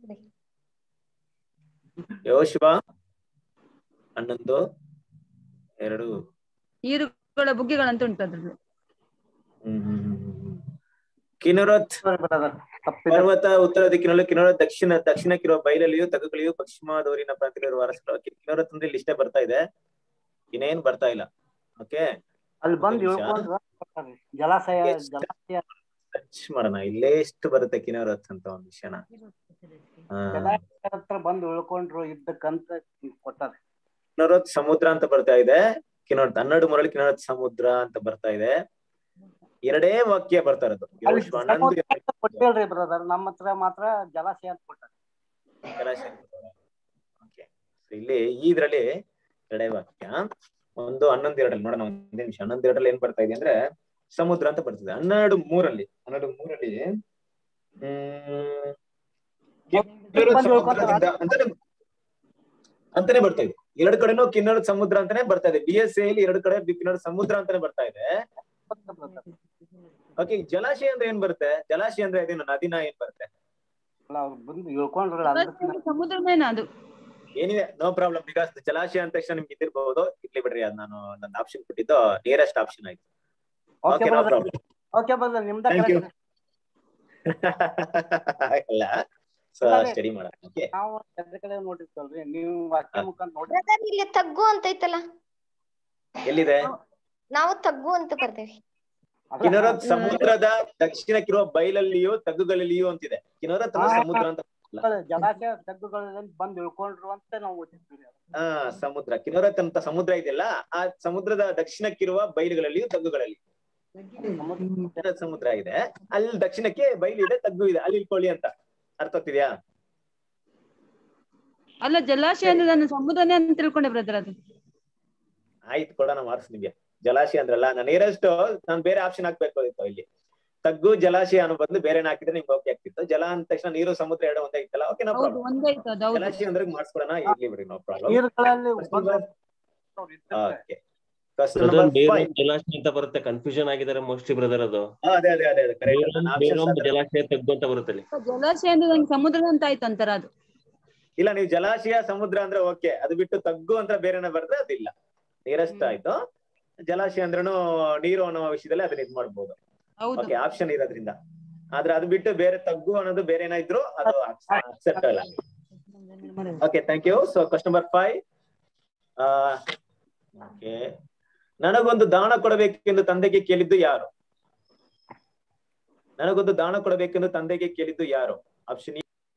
ಯೋಶುವ ಹನ್ನೊಂದು ಎರಡು ನೀರುಗಳ ಬುಗ್ಗೆಗಳಂತ ಉಂಟು ಅದ್ರಲ್ಲಿ ಹ್ಮ್ ಹ್ಮ್ ಹ್ಮ್ ಹ್ಮ್ ಹ್ಮ್. ಕಿನ್ನರತ್ brother. ತಪ್ಪಿದೆ. ಪರ್ವತ ಉತ್ತರ ದಿಕ್ಕಿನಲ್ಲೂ ಕಿನ್ನರ ದಕ್ಷಿಣ ದಕ್ಷಿಣಕ್ಕಿರುವ ಬಯಲಲ್ಲಿಯೂ ತಗ್ಗುಗಳಿಯೂ ಪಶ್ಚಿಮದವರಿನ ಪ್ರಾಂತ್ಯದಲ್ಲಿರುವ ಅರಸರು ಕಿನ್ನರತ್ ಅಂದ್ರೆ ಲಿಸ್ಟೇ ಬರ್ತಾ ಇದೆ ಇನ್ನೇನ್ ಬರ್ತಾ ಇಲ್ಲ ಓಕೆ ಅಲ್ಲಿ ಬಂದು ನಿಮಿಷ. ಇಳ್ಕೊಂಡ್ರ ಕೊಟ್ಟಾರ್ರಿ. ಜಲಾಶಯ ಎಷ್ಟು? ಜಲಾಶಯ ಸರ್ಚ್ ಮಾಡೋಣ ಇಲ್ಲೇ ಎಷ್ಟು ಬರುತ್ತೆ ಕಿನ್ನರತ್ ಅಂತ ಒಂದ್ ವಿಷಯನ ಹಾ. ಜಲಾಶಯ ಹತ್ರ ಬಂದು ಇಳ್ಕೊಂಡ್ರು ಇದ್ದಕ್ಕಂತ ಕೊಟ್ಟಾರ ಕಿನ್ನರತ್ ಸಮುದ್ರ ಅಂತ ಬರ್ತಾ ಇದೆ ಕಿನ್ನರತ್ ಹನ್ನೆರಡು ಮೂರಲ್ಲಿ ಕಿನ್ನರತ್ ಸಮುದ್ರ ಅಂತ ಬರ್ತಾ ಇದೆ ಎರಡೇ ವಾಕ್ಯ ಬರ್ತಾ ಇರೋದು ಅಲ್ಲಿ ಯೋಶುವ ಹನ್ನೊಂದು ಸಮುದ್ರ ಅಂತ ಕೊಟ್ಟಿಲ್ರಿ ಬ್ರದರ್ ನಮ್ಮ ಹತ್ರ ಮಾತ್ರ ಜಲಾಶಯ ಅಂತ ಕೊಟ್ಟಾರ ಜಲಾಶಯ ಓಕೆ ಇಲ್ಲಿ ಇದ್ರಲ್ಲಿ ಎರಡೇ ವಾಕ್ಯ ಒಂದು ಹನ್ನೊಂದು ಎರಡಲ್ಲಿ ನೋಡೋಣ ಒಂದೇ ನಿಮಿಷ ಹನ್ನೊಂದು ಎರಡರಲ್ಲಿ ಏನ್ ಬರ್ತಾ ಇದೆ ಅಂದ್ರೆ ಸಮುದ್ರ ಅಂತ ಬರ್ತದೆ ಹನ್ನೆರಡು ಮೂರಲ್ಲಿ ಹನ್ನೆರಡು ಮೂರಲ್ಲಿ ಹ್ಮ್ ಕಿನ್ನರ ಬಂದು ಸಮುದ್ರದಿಂದ ಅಂತಾನೆ ಅಂತಾನೆ ಬರ್ತಾ ಇದೆ ಎರಡು ಕಡೆನೂ ಕಿನ್ನರ ಸಮುದ್ರ ಅಂತಾನೆ ಬರ್ತಾ ಇದೆ ಬಿ ಎಸ್ ಎಲ್ಲಿ ಎರಡು ಕಡೆ ಕಿನ್ನರ ಸಮುದ್ರ ಅಂತಾನೆ ಬರ್ತಾ ಇದೆ ಓಕೆ ಜಲಾಶಯ ಅಂದ್ರೆ ಏನ್ ಬರುತ್ತೆ ಜಲಾಶಯ ಅಂದ್ರೆ ಅದೇನು ನದಿನ ಏನ್ ಬರುತ್ತೆ ಅಲ್ಲ ಅವ್ರು ಬಂದು ಇಳ್ಕೊಂಡ್ರಲ್ಲ ಅದಕ್ಕೆ ಸಮುದ್ರನೇನ ಅದು ಏನಿದೆ ನೋ ಪ್ರಾಬ್ಲಮ್ ಬಿಕಾಸ್ ಜಲಾಶಯ ಅಂದ ತಕ್ಷಣ ನಿಮ್ಗೆ ಇದ್ದಿರ್ಬಹುದು ಇರ್ಲಿ ಬಿಡ್ರಿ ಅದ್ ನಾನು ನನ್ನ ಆಪ್ಷನ್ ಕೊಟ್ಟಿದ್ದು ನಿಯರೆಸ್ಟ್ ಆಪ್ಷನ್ ಆಯ್ತು okay okay no brother problem okay brother ನಿಮ್ದ Thank you. correct. ಇಲ್ಲ ಸೊ ಇಲ್ಲ ರೀ. ಸ್ಟಡಿ ಮಾಡೋಣ ಓಕೆ ನಾವು ಎದ್ರ ಕಡೆ ನೋಡಿರ್ತಲ್ರಿ ನೀವು ವಾಕ್ಯ ಮುಖಾಂತರ ನೋಡಿ ಬ್ರದರ್ ಇಲ್ಲಿ ತಗ್ಗು ಅಂತ ಐತಲ್ಲ ಎಲ್ಲಿದೆ ನಾವು ತಗ್ಗು ಅಂತ ಬರ್ತೇವೆ ಕಿನರತ್ ಸಮುದ್ರದ ದಕ್ಷಿಣಕ್ಕಿರುವ ಬಯಲಲ್ಲಿಯೂ ತಗ್ಗುಗಳಲ್ಲಿಯೂ ಅಂತಿದೆ ಕಿನರತ್ ಅಂದ್ರೆ ಹಾ. ಸಮುದ್ರ ಅಂತ ಜಲಾಶಯ ತಗ್ಗುಗಳಲ್ಲಿ ಬಂದು ಇಳ್ಕೊಂಡ್ರು ಅಂತ ನಾವು ಓದಿರ್ತೀವಿ ಆ ಸಮುದ್ರ ಕಿನರತ್ ಅಂತ ಸಮುದ್ರ ಇದೆಯಲ್ಲ ಆ ಸಮುದ್ರದ ದಕ್ಷಿಣಕ್ಕಿರುವ ಬಯಲುಗಳಲ್ಲಿಯೂ ತಗ್ಗುಗಳಲ್ಲಿ ಕಿನರತ್ ಸಮುದ್ರ ಇದೆ ಅಲ್ಲಿ ದಕ್ಷಿಣಕ್ಕೆ ಬಯಲು ಇದೆ ತಗ್ಗು ಇದೆ ಅಲ್ಲಿ ಇಳ್ಕೊಳ್ಳಿ ಅಂತ ಅರ್ಥ ಆಗ್ತಿದ್ಯಾ ಅಲ್ಲ ಜಲಾಶಯ ಅಂದ್ರೆ ನಾನು ಸಮುದ್ರನೇ ಅಂತ ತಿಳ್ಕೊಂಡೆ ಬ್ರದರ್ ಅದು ಆಯ್ತು ಕೊಡೋಣ ಮಾರ್ಕ್ಸ್ ನಿಮ್ಗೆ ಜಲಾಶಯ ಅಂದ್ರಲ್ಲ ನಾನು ನಿಯರೆಸ್ಟ್ ನಾನು ಬೇರೆ ಆಪ್ಷನ್ ಹಾಕ್ಬೇಕು ಇತ್ತು ಇಲ್ಲಿ ತಗ್ಗು ಜಲಾಶಯ ಅನ್ನೋ ಬಂದು ಬೇರೆ ಹಾಕಿದ್ರೆ ನಿಮ್ಗೆ ಓಕೆ ಆಗ್ತಿತ್ತು ಜಲ ಅಂದ ತಕ್ಷಣ ನೀರು ಸಮುದ್ರ ಎರಡು ಒಂದೇ ಇತ್ತಲ್ಲ ಓಕೆ ನೋ ಹೌದು ಪ್ರಾಬ್ಲಮ್ ಒಂದೇ ಇತ್ತು ಅದು ಹೌದು ಜಲಾಶಯ ಅಂದ್ರೆ ಮಾಡಿಸ್ಕೊಡೋಣ ಇರ್ಲಿ ಬಿಡಿ ನೋ ಪ್ರಾಬ್ಲಮ್ ನೀರುಗಳಲ್ಲಿ ಓಕೆ ಕ್ವಶನ್ ಬ್ರದರ್ ನಂಬರ್ ಬೇರೊಂದು ಫೈವ್ ಜಲಾಶಯ ಅಂತ ಬರುತ್ತೆ ಕನ್ಫ್ಯೂಷನ್ ಆಗಿದ್ದಾರೆ ಮೋಸ್ಟ್ಲಿ ಬ್ರದರ್ ಅದು ಅದೇ ಅದೇ ಅದೇ ಅದೇ ಕರೆಕ್ಟ್ ಬೇರೊಂದು ಬೇರೊಂದು ಜಲಾಶಯ ತಗ್ಗು ಅಂತ ಬರುತ್ತೆ ಅಲ್ಲಿ ಜಲಾಶಯ ಅಂದ್ರೆ ನಂಗೆ ಸಮುದ್ರ ಅಂತ ಆಯ್ತು ಅಂತಾರ ಅದು ಇಲ್ಲ ನೀವು ಜಲಾಶಯ ಸಮುದ್ರ ಅಂದ್ರೆ ಓಕೆ ಅದು ಬಿಟ್ಟು ತಗ್ಗು ಅಂತ ಬೇರೆನ ಬರೆದ್ರೆ ಅದಿಲ್ಲ ನೀರಷ್ಟ ಆಯ್ತು ಜಲಾಶಯ ಅಂದ್ರೂ ನೀರು ಅನ್ನೋ ವಿಷಯದಲ್ಲಿ ಅದನ್ನ ಇದ್ ಮಾಡ್ಬೋದು ಹೌದು ಓಕೆ ಆಪ್ಷನ್ ಇರೋದ್ರಿಂದ ಆದ್ರೆ ಅದು ಬಿಟ್ಟು ಬೇರೆ ತಗ್ಗು ಅನ್ನೋದು ಬೇರೆ ಏನಾದ್ರು ಅದು ಅಕ್ಸೆಪ್ಟ್ ಅಲ್ಲ okay thank you so question number five okay ನನಗೊಂದು ದಾನ ಕೊಡಬೇಕೆಂದು ತಂದೆಗೆ ಕೇಳಿದ್ದು ಯಾರು ನನಗೊಂದು ದಾನ ಕೊಡಬೇಕೆಂದು ತಂದೆಗೆ ಕೇಳಿದ್ದು ಯಾರು ಆಪ್ಷನ್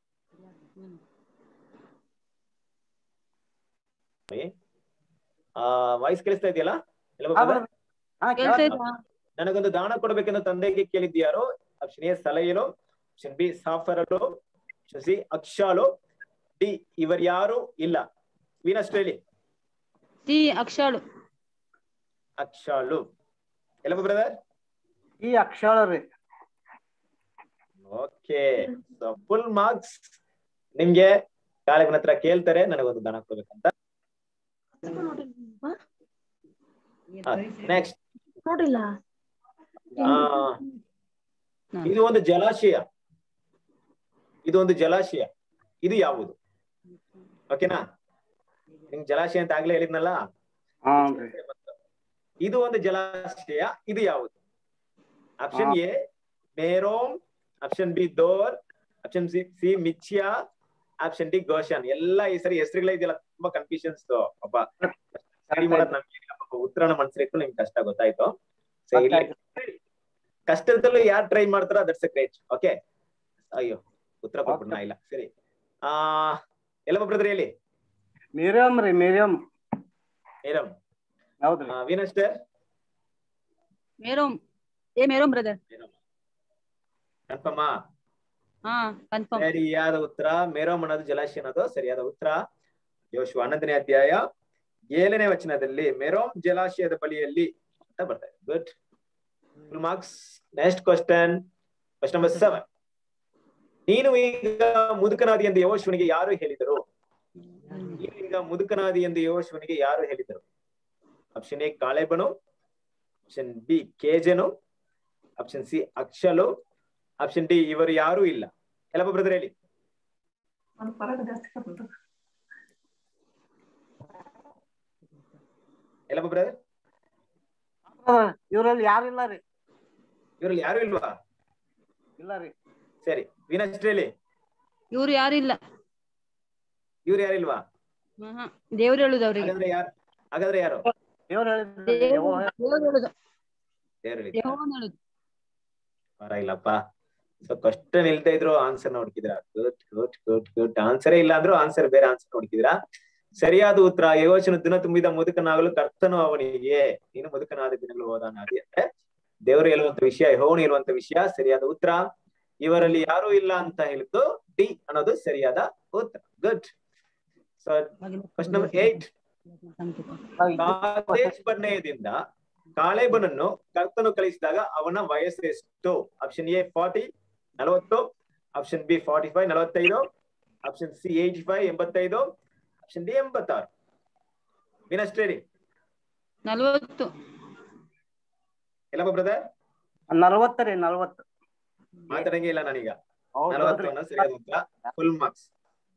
ಆ ವಾಯ್ಸ್ ಕೇಳಿಸ್ತಾ ಇದೆಯಲ್ಲ ಎಲ್ಲ ಮಕ್ಕಳೇ? ಹಾ ಕೇಳ್ತಾ ಕೇಳ್ತಾ ಇದ್ಯಾ? ನನಗೊಂದು ದಾನ ಕೊಡಬೇಕೆಂದು ತಂದೆಗೆ ಕೇಳಿದ್ದು ಯಾರು ಆಪ್ಷನ್ ಎ ಸಲಹೆಲು ಆಪ್ಷನ್ ಬಿ ಸಾಫರಲು ಆಪ್ಷನ್ ಸಿ ಅಕ್ಷಾಲು ಡಿ ಇವರು ಯಾರು ಇಲ್ಲ ವೀನಷ್ಟು ಹೇಳಿ ಸಿ ಅಕ್ಷಾಳು ಅಕ್ಷಾಲು ಎಲ್ಲ ಬ್ರದರ್ ಈ ಅಕ್ಷರ ರೀ ಓಕೆ ಸೊ ಫುಲ್ ಮಾರ್ಕ್ಸ್ ನಿಮ್ಗೆ ಕಾಲೇಜಿನ ಹತ್ರ ಕೇಳ್ತಾರೆ ನನಗೊಂದು ದಾನ ಕೊಡ್ಬೇಕಂತ ನೆಕ್ಸ್ಟ್ ನೋಡಿಲ್ಲ ಇದು ಒಂದು ಜಲಾಶಯ ಇದು ಒಂದು ಜಲಾಶಯ ಇದು ಯಾವುದು ಓಕೆನಾ ನಿಮ್ಗೆ ಜಲಾಶಯ ಅಂತ ಆಗ್ಲೇ ಹೇಳಿದ್ನಲ್ಲ ಹಾ ರೀ ಇದು ಒಂದು ಜಲಾಶಯ ಇದು ಯಾವುದು option A Merom option B Dor option C C ಮಿಚ್ಯಾ ಆಪ್ಷನ್ ಡಿ ಗೋಶನ್ ಎಲ್ಲ ಈ ಸರಿ ಹೆಸರುಗಳೇ ಇದೆಯಲ್ಲ ತುಂಬಾ ಕನ್ಫ್ಯೂಷನ್ಸ್ ಪಾಪ ಸ್ಟಡಿ ಮಾಡೋದ್ ನಮ್ಗೆ ಏನಿಲ್ಲ, ಪಾಪ ಉತ್ತರನ ಮನ್ಸರಿಟ್ಟು ನಿಮ್ಗೆ ಕಷ್ಟ ಗೊತ್ತಾಯ್ತು ಸೊ ಇಲ್ಲಿ ಕಷ್ಟದಲ್ಲೂ ಯಾರು ಟ್ರೈ ಮಾಡ್ತಾರೋ ದಟ್ಸ್ ಗ್ರೇಟ್ ಓಕೆ ಅಯ್ಯೋ ಉತ್ತರ ಕೊಟ್ಬಿಡ್ನಾ ಇಲ್ಲ ಸರಿ ಆ ಎಲ್ಲ ಬ್ರದರ್ ಹೇಳಿ ಮೀರಿಯಂ ರೀ ಮೀರಿಯಂ ಮೇರಮ್ ಹೌದ್ರಿ ವೀನಸ್ಟರ್ Merom A Merom brother confirm ಹಾ ಕನ್ಫರ್ಮ್ ಸರಿಯಾದ ಉತ್ತರ ಮೇರೋಮ್ ಅನ್ನೋದು ಜಲಾಶಯ ಅನ್ನೋದು ಸರಿಯಾದ ಉತ್ತರ ಯೋಶು ಹನ್ನೊಂದನೇ ಅಧ್ಯಾಯ ಏಳನೇ ವಚನದಲ್ಲಿ ಮೇರೋಮ್ ಜಲಾಶಯದ ಬಳಿಯಲ್ಲಿ ಅಂತ ಬರ್ತಾ ಇದೆ good full marks next question question number seven ನೀನು ಈಗ ಮುದುಕನಾದಿ ಎಂದು ಯೋಶುವನಿಗೆ ಯಾರು ಹೇಳಿದರು ನೀನು ಈಗ ಮುದುಕನಾದಿ ಎಂದು ಯೋಶುವನಿಗೆ ಯಾರು ಹೇಳಿದರು ಆಪ್ಷನ್ ಎ ಕಾಳೆಬನು ಆಪ್ಷನ್ ಬಿ ಕೇಜನು ಆಪ್ಷನ್ ಸಿ ಅಕ್ಷಲು ಆಪ್ಷನ್ ಡಿ ಇವರು ಯಾರು ಇಲ್ಲ ಎಲ್ಲ ಬ್ರದರ್ ಹೇಳಿ ಎಲ್ಲ ಬ್ರದರ್ ಇವ್ರಲ್ಲಿ ಯಾರು ಇಲ್ಲ ರೀ ಇವರಲ್ಲಿ ಯಾರು ಇಲ್ವಾ ಇಲ್ಲ ರೀ ಸರಿ ವೀನಸ್ಟ್ ಹೇಳಿ ಇವ್ರು ಯಾರು ಇಲ್ಲ ಇವ್ರು ಯಾರಿಲ್ವಾ ಹ್ಮ್ ಹ್ಮ್. ದೇವ್ರು ಹೇಳುದು ಅವ್ರಿಗೆ ಹಾಗಾದ್ರೆ ಯಾರು ಹಾಗಾದ್ರೆ ಯಾರು ದೇವ್ರು ಹೇಳಿದ್ರು ದೇವ್ರು ಯೆಹೋವ ದೇವ್ರು ಹೇಳುದು ದೇವ್ರು ಹೇಳಿದ್ದ ಯೆಹೋವನು ಹೇಳುದು ಪರವಾಗಿಲ್ಲಪ್ಪ ಸೊ ಕ್ವಶನ್ ಇಲ್ದೇ ಇದ್ರು ಆನ್ಸರ್ ನೋಡ್ಕಿದ್ರ ಗುಡ್ ಗುಡ್ ಗುಡ್ ಗುಡ್ ಆನ್ಸರೇ ಇಲ್ಲ ಅಂದ್ರೂ ಆನ್ಸರ್ ಬೇರೆ ಆನ್ಸರ್ ನೋಡ್ಕಿದ್ರ ಸರಿಯಾದ ಉತ್ತರ ಯೋಚನೆ ದಿನ ತುಂಬಿದ ಮುದುಕನಾಗಲು ಕರ್ತನು ಅವನಿಗೆ ನೀನು ಮುದುಕನಾದ ದಿನಗಳು ಹೋದಾನಾದಿ ಅಂದ್ರೆ ದೇವರು ಹೇಳುವಂತ ವಿಷಯ ಯೆಹೋವನು ಹೇಳುವಂತ ವಿಷಯ ಸರಿಯಾದ ಉತ್ತರ ಇವರಲ್ಲಿ ಯಾರು ಇಲ್ಲ ಅಂತ ಹೇಳಿದ್ದು ಡಿ ಅನ್ನೋದು ಸರಿಯಾದ ಉತ್ತರ good so question number eight Kadesh ಬರ್ನೆಯದಿಂದ ಕಾಳೆಬನನ್ನು ಕರ್ತನು ಕಳಿಸಿದಾಗ ಅವನ ವಯಸ್ಸು ಎಷ್ಟು ಆಪ್ಷನ್ ಎ ಫಾರ್ಟಿ ನಲವತ್ತು ಆಪ್ಷನ್ ಬಿ ಫಾರ್ಟಿ ಫೈವ್ ನಲವತ್ತೈದು ಆಪ್ಷನ್ ಸಿ ಏಯ್ಟಿ ಫೈವ್ ಎಂಬತ್ತೈದು ಆಪ್ಷನ್ ಡಿ ಎಂಬತ್ತಾರು ವಿನಸ್ಟ್ ಹೇಳಿ ನಲ್ವತ್ತು ಎಲ್ಲಪ್ಪ ಬ್ರದರ್ ನಲ್ವತ್ತು ರೀ ನಲ್ವತ್ತು ಮಾತಾಡಂಗೆ ಇಲ್ಲ ನಾನೀಗ ಹೌದು ನಲವತ್ತು ಅನ್ನೋ ಸರಿಯಾದ ಉತ್ತರ full marks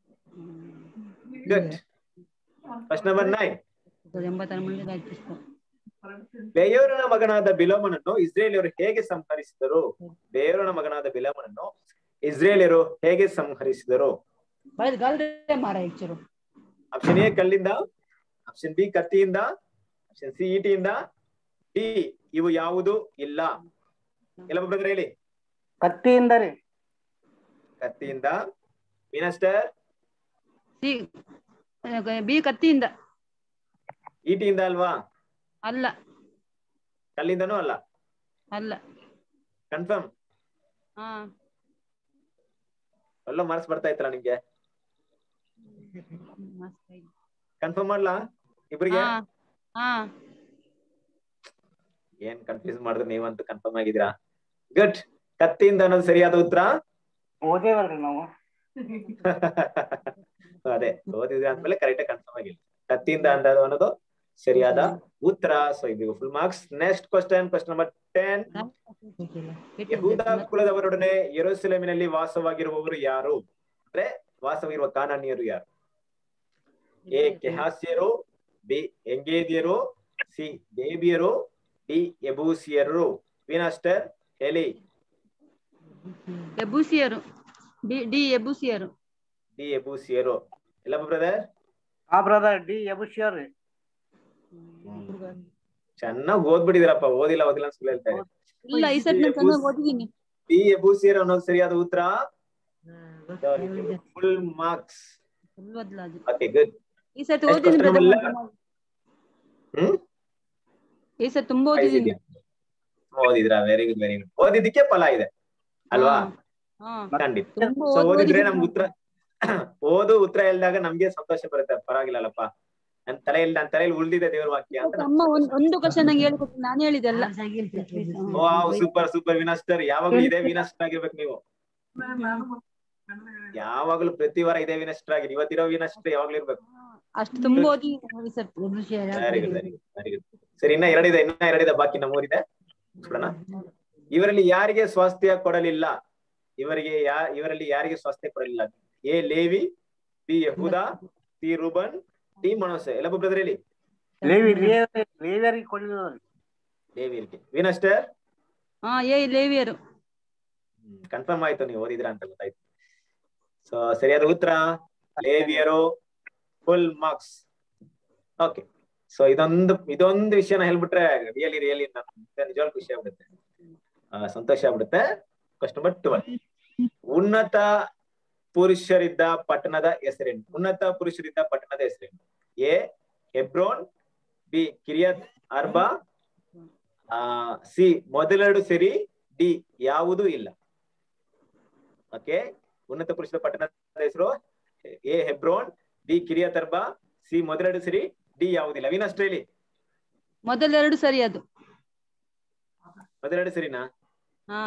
good question number nine ಎಂಬತ್ತಾರು ಮಂದಿ ಆಯ್ತು ಬೇಯೋರನ ಮಗನಾದ ಬಿಲೋಮನನ್ನು ಇಸ್ರೇಲಿಯರು ಹೇಗೆ ಸಂಹರಿಸಿದರು ಬೇಯೋರನ ಮಗನಾದ ಬಿಲೋಮನನ್ನು ಇಸ್ರೇಲಿಯರು ಹೇಗೆ ಸಂಹರಿಸಿದರು ಮಾರ ಹೆಚ್ಚರು ಆಪ್ಷನ್ ಎ ಕಲ್ಲಿಂದ ಆಪ್ಷನ್ ಬಿ ಕತ್ತಿಯಿಂದ ಆಪ್ಷನ್ ಸಿ ಈಟಿಯಿಂದ ಡಿ ಇವು ಯಾವುದು ಇಲ್ಲ ಎಲ್ಲ ಬ್ರದರ್ ಹೇಳಿ ಕತ್ತಿಯಿಂದ ರೀ ಕತ್ತಿಯಿಂದ ಮೀನಸ್ಟರ್ ಸಿ ಬಿ ಕತ್ತಿಯಿಂದ ಈಟಿಯಿಂದ ಅಲ್ವಾ ಅಲ್ಲ ಕಲ್ಲಿಂದನೂ ಅಲ್ಲ ಅಲ್ಲ ಕನ್ಫರ್ಮ್ ಹಾ ಎಲ್ಲ ಮಾರ್ಕ್ಸ್ ಬರ್ತಾ ಇತ್ತಲ್ಲ ನಿಮ್ಗೆ ಕನ್ಫರ್ಮ್ ಮಾಡ್ಲಾ ಇಬ್ರಿಗೆ ಹಾ ಹಾ ಏನ್ ಕನ್ಫ್ಯೂಸ್ ಮಾಡಿದ್ರೆ ನೀವಂತೂ ಕನ್ಫರ್ಮ್ ಆಗಿದ್ದೀರಾ ಗುಡ್ ಕತ್ತಿಯಿಂದ ಅನ್ನೋದು ಸರಿಯಾದ ಉತ್ತರ ಓದೇವಲ್ರಿ ನಾವು ಅದೇ ಓದಿದ್ರೆ ಆದ್ಮೇಲೆ ಕರೆಕ್ಟ್ ಕನ್ಫರ್ಮ್ ಆಗಿಲ್ಲ ಕತ್ತಿಯಿಂದ ಅಂದದು ಅನ್ನೋದು ಸರಿಯಾದ ಉತ್ತರ ಸೊ ಇದು full marks next question question number ten ಯಹೂದ ಕುಲದವರೊಡನೆ ಯೆರೂಸಲೇಮಿನಲ್ಲಿ ವಾಸವಾಗಿರುವವರು ಯಾರು ಅಂದ್ರೆ ವಾಸವಾಗಿರುವ ಕಾನಾನಿಯರು ಯಾರು ಎ ಕೆಹಾಸ್ಯರು ಬಿ ಎಂಗೇದಿಯರು ಸಿ ದೇಬಿಯರು ಡಿ ಎಬೂಸಿಯರು ವಿನಾಸ್ಟರ್ ಎಲಿ ಎಬೂಸಿಯರು ಡಿ ಡಿ ಎಬೂಸಿಯರು ಡಿ ಎಬೂಸಿಯರು ಎಲ್ಲ ಬ್ರದರ್ ಹಾ ಬ್ರದರ್ ಡಿ ಎಬುಶಿಯರ್ ರೀ ಚೆನ್ನಾಗ್ ಓದ್ಬಿಟ್ಟಿದಿರಪ್ಪ ಓದಿಲ್ಲ ಓದಿಲ್ಲ ಅಂತ ಸುಳ್ಳು ಹೇಳ್ತಾ ಇದ್ದಾರೆ. ಇಲ್ಲ ಈ ಸತಿ ನಾನು ಚೆನ್ನಾಗಿ ಓದಿದ್ದೀನಿ ಡಿ ಎಬೂಸಿಯರ್ ಅನ್ನೋದು ಸರಿಯಾದ ಉತ್ತರ ಫುಲ್ ಮಾರ್ಕ್ಸ್ ಫುಲ್ ಬದಲಾದು ಓಕೆ ಗುಡ್ ಈ ಸತಿ Next ಓದಿದ್ದೀನಿ question brother. number ಹ್ಮ್ ಈ ಸತಿ ತುಂಬಾ ಓದಿದ್ದೀನಿ ಓದಿದ್ರಾ ವೆರಿ ಗುಡ್ ವೆರಿ ಗುಡ್ ಓದಿದ್ದಕ್ಕೆ ಫಲ ಇದೆ ಅಲ್ವಾ ಹಾ ಖಂಡಿತ ತುಂಬಾ ಸೊ ಓದ್ ಓದಿದ್ರೆ ಓದಿದ್ದೀನಿ. ನಮ್ಗೆ ಉತ್ತರ ಓದು ಉತ್ತರ ಹೇಳಿದಾಗ ನಮ್ಗೆ ಸಂತೋಷ ಬರುತ್ತೆ ಪರವಾಗಿಲ್ಲಲ್ಲಪ್ಪ ನನ್ ತಲೆಯಲ್ಲಿ ನನ್ನ ತಲೆಯಲ್ಲಿ ಉಳ್ದಿದೆ ದೇವ್ರ ವಾಕ್ಯ ಅಂತ ಅಮ್ಮ ಒಂದ್ ಒಂದು ಕ್ವಶನ್ ನಂಗೆ ಹೇಳಿಕೊಟ್ಟು ನಾನು ಹೇಳಿದೆ ಅಲ್ಲ ವಾವ್ ಸೂಪರ್ ಸೂಪರ್ ವಿನಾಸ್ಟರ್ ಯಾವಾಗ್ಲೂ ಇದೇ ವಿನಾಸ್ಟರ್ ಆಗಿರ್ಬೇಕು ನೀವು ಯಾವಾಗ್ಲೂ ಪ್ರತಿ ವಾರ ಇದೇ ವಿನಾಸ್ಟರ್ ಆಗಿ ಇವತ್ತಿರೋ ವಿನಾಸ್ಟರ್ ಯಾವಾಗ್ಲೂ ಇರ್ಬೇಕು ಅಷ್ಟು ತುಂಬಾ ಓದಿ ಈ ಸತಿ very good very good very good ಸರಿ ಇನ್ನ ಎರಡಿದೆ ಇನ್ನ ಎರಡಿದೆ ಬಾಕಿ ನಮ್ಮೂರಿದೆ ನೋಡೋಣ ಇವರಲ್ಲಿ ಯಾರಿಗೆ ಸ್ವಾಸ್ಥ್ಯ ಕೊಡಲಿಲ್ಲ ಇವರಿಗೆ ಯಾ ಇವರಲ್ಲಿ ಯಾರಿಗೆ ಸ್ವಾಸ್ಥ್ಯ ಕೊಡಲಿಲ್ಲ ಎ ಲೇವಿ ಬಿ ಯಹೂದ ಸಿ ರೂಬನ್ ಡಿ ಮನೋಸೆ ಎಲ್ಲ ಬ್ರದರ್ ಹೇಳಿ ಲೇವಿ ಲೇವಿಯರಿಗೆ ಕೊಡಲಿಲ್ಲ ಲೇವಿಯರಿಗೆ ವಿನಸ್ಟರ್ ಹಾ ಏ ಲೇವಿಯರು ಕನ್ಫರ್ಮ್ ಆಯ್ತು ನೀವು ಓದಿದ್ರ ಅಂತ ಗೊತ್ತಾಯ್ತು ಸೊ ಸರಿಯಾದ ಉತ್ತರ ಲೇವಿಯರು ಫುಲ್ ಮಾರ್ಕ್ಸ್ ಓಕೆ ಸೊ ಇದೊಂದು ಇದೊಂದು ವಿಷಯನ ಹೇಳ್ಬಿಟ್ರೆ ರಿಯಲಿ ರಿಯಲಿ ನಿಜವಾಗ್ಲೂ ಖುಷಿ ಆಗ್ಬಿಡುತ್ತೆ ಆ, ಸಂತೋಷ ಆಗ್ಬಿಡುತ್ತೆ ಕ್ವಶನ್ ನಂಬರ್ ಟ್ವೆಲ್ ಉನ್ನತ ಪುರುಷರಿದ್ದ ಪಟ್ಟಣದ ಹೆಸರೇನು ಉನ್ನತ ಪುರುಷರಿದ್ದ ಪಟ್ಟಣದ ಹೆಸರೇನು A Hebron B Kiriath Arba ಆ ಸಿ ಮೊದಲೆರಡು ಸರಿ ಡಿ ಯಾವುದೂ ಇಲ್ಲ ಓಕೆ ಉನ್ನತ ಪುರುಷರ ಪಟ್ಟಣದ ಹೆಸರು A Hebron B Kiriath Arba C ಮೊದಲೆರಡು ಸರಿ ಡಿ ಯಾವುದಿಲ್ಲ ವಿನಷ್ಟು ಹೇಳಿ ಮೊದಲೆರಡು ಸರಿ ಅದು ಮೊದಲೆರಡು ಸರಿನಾ ಹಾ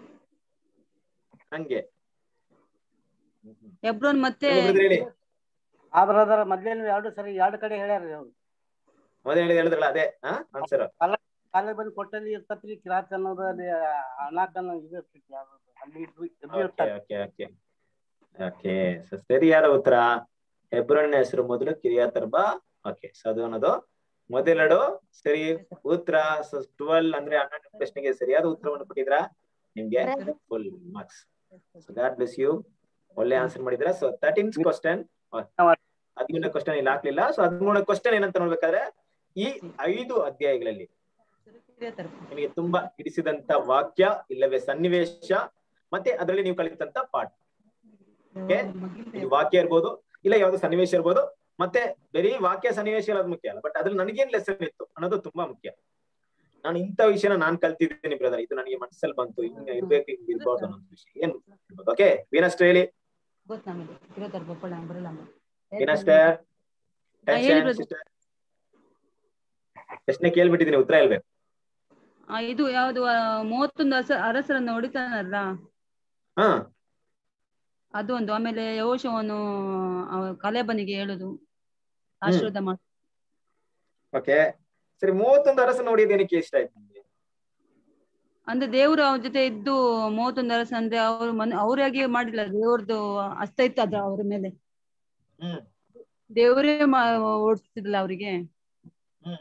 ಹಂಗೆ ಹೆಬ್ರೋನ್ ಮತ್ತೆ ಇನ್ನೊಬ್ರದ್ದು ಹೇಳಿ ಆ ಬ್ರದರ್ ಮೊದ್ಲೇನು ಎರಡು ಸರಿ ಎರಡು ಕಡೆ ಹೇಳ್ಯಾರ ಅವ್ರು ಮೊದಲು ಹೇಳಿದ್ರಲ್ಲ ಅದೇ ಹಾ ಆನ್ಸರ್ ಕಾಲೇಜ್ ಬಂದು ಕೊಟ್ಟಲ್ಲಿ ಇರ್ತತ್ರಿ ಕಿರಾತ್ ಅನ್ನೋದು ಅಲ್ಲಿ ಅಣ್ಣಾಕನ್ನ ಇದು ಇರ್ತೈತಿ ಯಾವ್ದು ಅಲ್ಲಿ ಇದ್ದು ಇದ್ದು ಓಕೆ ಇರ್ತಾರೆ ಓಕೆ ಓಕೆ ಓಕೆ ಸೊ ಸರಿಯಾದ ಉತ್ತರ ಹೆಬ್ರೋನ್ ಹೆಸರು ಮೊದಲು ಕಿರಿಯಾತರ್ಬ ಓಕೆ ಸೊ ಅದು ಅನ್ನೋದು ಮೊದಲೆರಡು ಸರಿ ಉತ್ತರ ಸೊ ಟ್ವೆಲ್ ಅಂದ್ರೆ ಹನ್ನೆರಡು ಪ್ರಶ್ನೆಗೆ ಸರಿಯಾದ ಉತ್ತರವನ್ನು ಕೊಟ್ಟಿದ್ರ ನಿಮ್ಗೆ full marks so God bless you ಒಳ್ಳೆ ಆನ್ಸರ್ ಮಾಡಿದ್ರ ಸೊ ತರ್ಟೀನ್ ಕ್ವಶನ್ ಹದಿಮೂರನೇ ಕ್ವಶನ್ ಇಲ್ಲಿ ಹಾಕ್ಲಿಲ್ಲ ಸೊ ಹದಿಮೂರನೇ ಕ್ವಶನ್ ಏನಂತ ನೋಡ್ಬೇಕಾದ್ರೆ ಈ ಐದು ಅಧ್ಯಾಯಗಳಲ್ಲಿ ನಿಮಗೆ ತುಂಬಾ ಹಿಡಿಸಿದಂತ ವಾಕ್ಯ ಇಲ್ಲವೇ ಸನ್ನಿವೇಶ ಮತ್ತೆ ಅದರಲ್ಲಿ ನೀವು ಕಲಿತಂತ ಪಾಠ ಓಕೆ ಇದು ವಾಕ್ಯ ಇರ್ಬೋದು ಇಲ್ಲ ಯಾವ್ದು ಸನ್ನಿವೇಶ ಇರ್ಬೋದು ಮತ್ತೆ ಬರೀ ವಾಕ್ಯ ಸನ್ನಿವೇಶ ಇರೋದು ಮುಖ್ಯ ಅಲ್ಲ ಬಟ್ ಅದ್ರಲ್ಲಿ ನನಗೇನ್ ಲೆಸನ್ ಇತ್ತು ಅನ್ನೋದು ತುಂಬಾ ಮುಖ್ಯ ನಾನು ಇಂಥ ವಿಷಯನ ನಾನ್ ಕಲ್ತಿದ್ದೀನಿ ಬ್ರದರ್ ಇದು ನನಗೆ ಮನಸ್ಸಲ್ಲಿ ಬಂತು ಹಿಂಗ ಇರ್ಬೇಕು ಹಿಂಗ್ ಇರ್ಬಾರ್ದು ಅನ್ನೋ ವಿಷಯ ಏನ್ ಓಕೆ ವೀನಸ್ಟ್ ಹೇಳಿ ಗೊತ್ತು ನಮಗೆ ಇರೋತರ ಬಪ್ಪಳ ಬರಲ್ಲ ವೀನಸ್ಟ್ ಹಾ, ಹೇಳಿ brother. ಪ್ರಶ್ನೆ ಕೇಳ್ಬಿಟ್ಟಿದ್ದೀನಿ ಉತ್ತರ ಹೇಳ್ಬೇಕು ಆ, ಇದು ಯಾವ್ದು ಆ, ಮೂವತ್ತೊಂದು ಅರಸ ಅರಸರನ್ನ ಹೊಡಿತಾನಲ್ಲ ಹಾ ಅದು ಒಂದು ಆಮೇಲೆ ಯೋಶವನು ಕಲೆಬನಿಗೆ ಹೇಳುದು ಆಶೀರ್ವಾದ ಮಾಡ ಓಕೆ ಸರಿ ಮೂವತ್ತೊಂದು ಅರಸ ನೋಡಿದ ಏನಕ್ಕೆ ಇಷ್ಟ ಆಯ್ತು ನಿಮ್ಗೆ ಅಂದ್ರೆ ದೇವ್ರು ಅವ್ರ ಜೊತೆ ಇದ್ದು ಮೂವತ್ತೊಂದು ಅರಸ ಅಂದ್ರೆ ಅವ್ರು ಮನ್ ಅವ್ರಾಗೆ ಮಾಡಿಲ್ಲ ದೇವ್ರದ್ದು ಹಸ್ತ ಇತ್ತು ಅದ್ರ ಅವ್ರ ಮೇಲೆ ಹ್ಮ್ ದೇವರೇ ಓಡಿಸ್ತಿದ್ಲ ಅವರಿಗೆ ಹ್ಮ್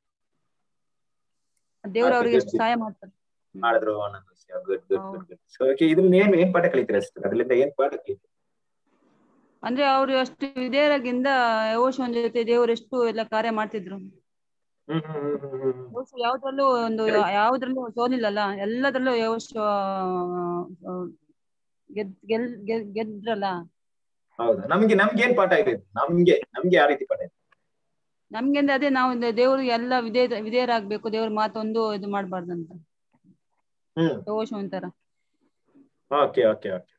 ದೇವ್ರು Okay, ಅವ್ರಿಗೆ good, ಎಷ್ಟು good. ಸಹಾಯ ಮಾಡ್ತಾರೆ ಮಾಡಿದ್ರು ಅನ್ನೋದು ವಿಷಯ good good good good so okay ಇದ್ರಿಂದ ಏನ್ ಏನ್ ಪಾಠ ಕಲಿತೀರ ಅಷ್ಟೇ ಅದರಿಂದ ಏನ್ ಪಾಠ ಕಲಿತೀರಿ ಅಂದ್ರೆ ಅವ್ರು ಅಷ್ಟು ವಿಧೇಯರಾಗಿಂದ ಯೋಶವನ್ ಜೊತೆ ದೇವ್ರು ಎಷ್ಟು ಎಲ್ಲ ಕಾರ್ಯ ಮಾಡ್ತಿದ್ರು ಹ್ಮ್ ಹ್ಮ್ ಹ್ಮ್ ಹ್ಮ್ ಹ್ಮ್ ಹ್ಮ್ ಯೋಶ ಯಾವ್ದ್ರಲ್ಲೂ ಒಂದು ಯಾವ್ದ್ರಲ್ಲೂ ಸೋಲಿಲ್ಲಲ್ಲ ಎಲ್ಲದ್ರಲ್ಲೂ ಯೋಶ ಗೆದ್ ಗೆಲ್ ಗೆಲ್- ಗೆದ್ರಲ್ಲ ಹೌದಾ ನಮ್ಗೆ ನಮ್ಗೆ ಏನ್ ಪಾಠ ಇದೆ ನಮ್ಗೆ ನಮ್ಗೆ ಯಾವ ರೀತಿ ಪಾಠ ಇದೆ ನಮ್ಗೆ ಅಂದ್ರೆ ಅದೇ ನಾವು ದೇವ್ರಿಗೆ ಎಲ್ಲ ವಿಧೇಯ ವಿಧೇಯರಾಗ್ಬೇಕು ದೇವ್ರ ಮಾತೊಂದು ಇದು ಮಾಡ್ಬಾರ್ದಂತ ಹ್ಮ್ ಯೋಶ ಒಂಥರ ಓಕೆ ಓಕೆ ಓಕೆ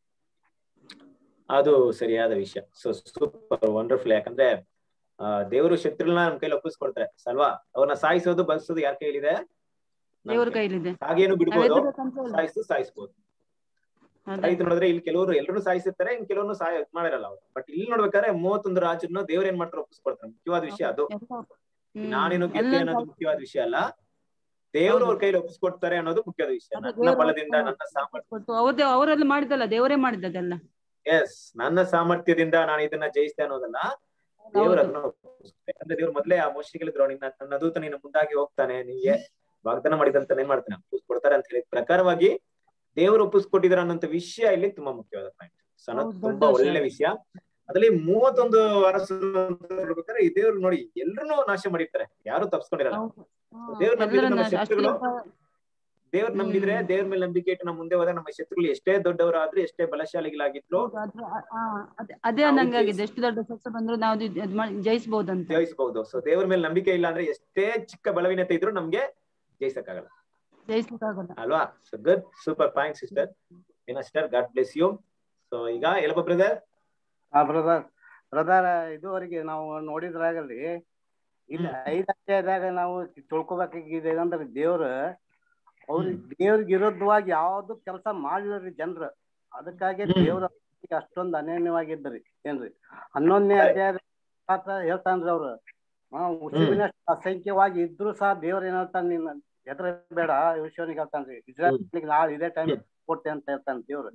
ಅದು ಸರಿಯಾದ ವಿಷಯ ಸೊ ಸೂಪರ್ ವಂಡರ್ಫುಲ್ ಯಾಕಂದ್ರೆ ಆ ದೇವರು ಶತ್ರುಗಳನ್ನ ನಮ್ ಕೈಲಿ ಒಪ್ಪಿಸ್ಕೊಡ್ತಾರೆ ಅಲ್ವಾ ಅವ್ರನ್ನ ಸಾಯಿಸೋದು ಬಗ್ಸೋದು ಯಾರ ಕೈಲಿದೆ ದೇವ್ರ ಕೈಲಿದೆ ಹಾಗೇನು ಬಿಡ್ಬೋದು ನಾವೆದ್ರಬೇಕಂತ ಇಲ್ಲ. ಸಾಯಿಸು ಸಾಯಿಸ್ಬೋದು ಅದೇ. ರೈತ ನೋಡಿದ್ರೆ ಇಲ್ಲಿ ಕೆಲವರು ಎಲ್ಲರೂ ಸಾಯಿಸಿರ್ತಾರೆ ಇನ್ ಕೆಲವರು ಸಾಯ ಮಾಡಿರಲ್ಲ ಅವ್ರು ಬಟ್ ಇಲ್ಲಿ ನೋಡ್ಬೇಕಾದ್ರೆ ಮೂವತ್ತೊಂದು ರಾಜರನ್ನ ದೇವ್ರ ಏನ್ ಮಾಡ್ತಾರೆ ಒಪ್ಪಿಸ್ಕೊಡ್ತಾರೆ ಮುಖ್ಯವಾದ ವಿಷಯ ಅದು ಹ್ಮ್. ನಾನೇನು ಗೆದ್ದೆ ಎಲ್ಲ ಅನ್ನೋದು ಮುಖ್ಯವಾದ ವಿಷಯ ಅಲ್ಲ ದೇವ್ರು ಅವ್ರ ಕೈಲಿ ಒಪ್ಪಿಸ್ಕೊಡ್ತಾರೆ ಅನ್ನೋದು ಮುಖ್ಯವಾದ ವಿಷಯ ಅದೇ ನನ್ನ ದೇವ್ರು ಬಲದಿಂದ ನನ್ನ ಸಾಮರ್ಥ್ಯ ಕೊಟ್ಟು ಅವ್ರದ್ದೇ ಅವರೆಲ್ಲ ಮಾಡಿದಲ್ಲ ದೇವರೇ ಮಾಡಿದ್ದದೆಲ್ಲ ಎಸ್ ನನ್ನ ಸಾಮರ್ಥ್ಯದಿಂದ ನಾನು ಇದನ್ನ ಜಯಿಸ್ತೆ ಅನ್ನೋದನ್ನ ದೇವ್ರ ಅದನ್ನ ಒಪ್ಪಿಸ್ತಾರೆ. ಯಾಕಂದ್ರೆ ದೇವ್ರು ಮೊದ್ಲೇ ಆ ಮೋಶಿಗೆ ಹೇಳಿದ್ರು ನಿನ್ನ ನನ್ನ ದೂತ ನಿನ್ನ ಮುಂದಾಗಿ ಹೋಗ್ತಾನೆ ನಿನ್ಗೆ ವಾಗ್ದಾನ ಮಾಡಿದಂತ ಏನ್ ಮಾಡ್ತಾನೆ ಒಪ್ಪಿಸ್ಕೊಡ್ತಾರೆ ಅಂತ ಹೇಳಿದ ಪ್ರಕಾರವಾಗಿ ದೇವರು ಒಪ್ಪಿಸ್ಕೊಟ್ಟಿದ್ರ ಅನ್ನೋಂತ ವಿಷಯ ಇಲ್ಲಿ ತುಂಬಾ ಮುಖ್ಯವಾದ ಪಾಯಿಂಟ್ ಸೊ ಅನ್ನೋದು ಹೌದು, ದೊಡ್ಡ ತುಂಬಾ ವಿಷಯ. ಒಳ್ಳೆ ವಿಷಯ ಅದ್ರಲ್ಲಿ ಮೂವತ್ತೊಂದು ಅರಸರು ಅಂತ ಹೇಳ್ಬೇಕಾದ್ರೆ ಈ ದೇವ್ರು ನೋಡಿ ಎಲ್ರನ್ನೂ ನಾಶ ಮಾಡಿರ್ತಾರೆ ಯಾರು ತಪ್ಸ್ಕೊಂಡಿರಲ್ಲ ಹೌದು. ಹಾ, ದೇವ್ರ ನಂಬಿದ್ರೆ ನಮ್ಮ ಎಲ್ಲರನ್ನ ಶತ್ರುಗಳು ಅಷ್ಟೇ ದೇವ್ರ ನಂಬಿದ್ರೆ ಹ್ಮ್. ದೇವ್ರ ಮೇಲೆ ನಂಬಿಕೆ ಇಟ್ಟು ನಮ್ಮ ಮುಂದೆ ಹೋದಾಗ ನಮ್ಮ ಶತ್ರುಗಳು ಎಷ್ಟೇ ದೊಡ್ಡವರಾದ್ರೂ ಎಷ್ಟೇ ಬಲಶಾಲಿಗಳಾಗಿದ್ರು ಹೌದು, ಅದು ಆ- ಆ, ಅದೇ- ಅದೇ ನಾವು ನಂಗಾಗಿದೆ ಎಷ್ಟು ದೊಡ್ಡ ಸಸ್ಯ ಬಂದ್ರು ನಾವು ಅದು- ಅದು ಮಾಡಿ ಜಯಿಸಬಹುದಂತ ಜಯಿಸಬಹುದು ಸೊ ದೇವ್ರ ಮೇಲೆ ನಂಬಿಕೆ ಇಲ್ಲ ಅಂದ್ರೆ ಎಷ್ಟೇ ಚಿಕ್ಕ ಬಲವೀನತೆ ಇದ್ರು ನಮ್ಗೆ ಜಯಿಸಕ್ಕಾಗಲ್ಲ ಜಯಿಸ್ಲಿಕ್ಕಾಗಲ್ಲ ಅಲ್ವಾ so good super point sister ಏನ sister God bless you so ಈಗ ಎಲ್ಲಪ್ಪ ಬ್ರದರ್ ಆ ಬ್ರದರ್ ಬ್ರದರ್ ಇದುವರೆಗೆ ನಾವು ನೋಡಿದ್ರಾಗಲ್ಲಿ ಇಲ್ಲಿ ಐದ್ ಅಧ್ಯಾಯದಾಗ ನಾವು ತಿಳ್ಕೊಬೇಕಾಗಿದೆ ಅಂದ್ರೆ ದೇವ್ರ ಅವ್ರಿಗೆ ದೇವ್ರಿಗೆ ವಿರುದ್ಧವಾಗಿ ಯಾವ್ದು ಕೆಲಸ ಮಾಡ್ಲಿಲ್ರಿ ಜನರು ಅದಕ್ಕಾಗಿ ಹ್ಮ್. ದೇವ್ರ ಅಷ್ಟೊಂದು ಅನನ್ಯವಾಗಿದ್ರಿ ಏನ್ರಿ ಹನ್ನೊಂದನೇ ಅಧ್ಯಾಯದ ಮಾತ್ರ ಹೇಳ್ತಾನ್ರಿ ಅವ್ರು ಆ ಉಸಿರಿನಷ್ಟು ಅಸಂಖ್ಯವಾಗಿ ಇದ್ರು ಸಹ ದೇವ್ರ ಏನ್ ಹೇಳ್ತಾನ ನೀನ್ ಹೆದ್ರ ಬೇಡ ವಿಶ್ವನಿಗೆ ಹೇಳ್ತಾನ್ರಿ ಇಸ್ರಾಯೇಲಿಗೆ ನಾಳೆ ಇದೇ ಟೈಮ್ ಕೊಟ್ಟೆ ಅಂತ ಹೇಳ್ತಾನ ದೇವ್ರು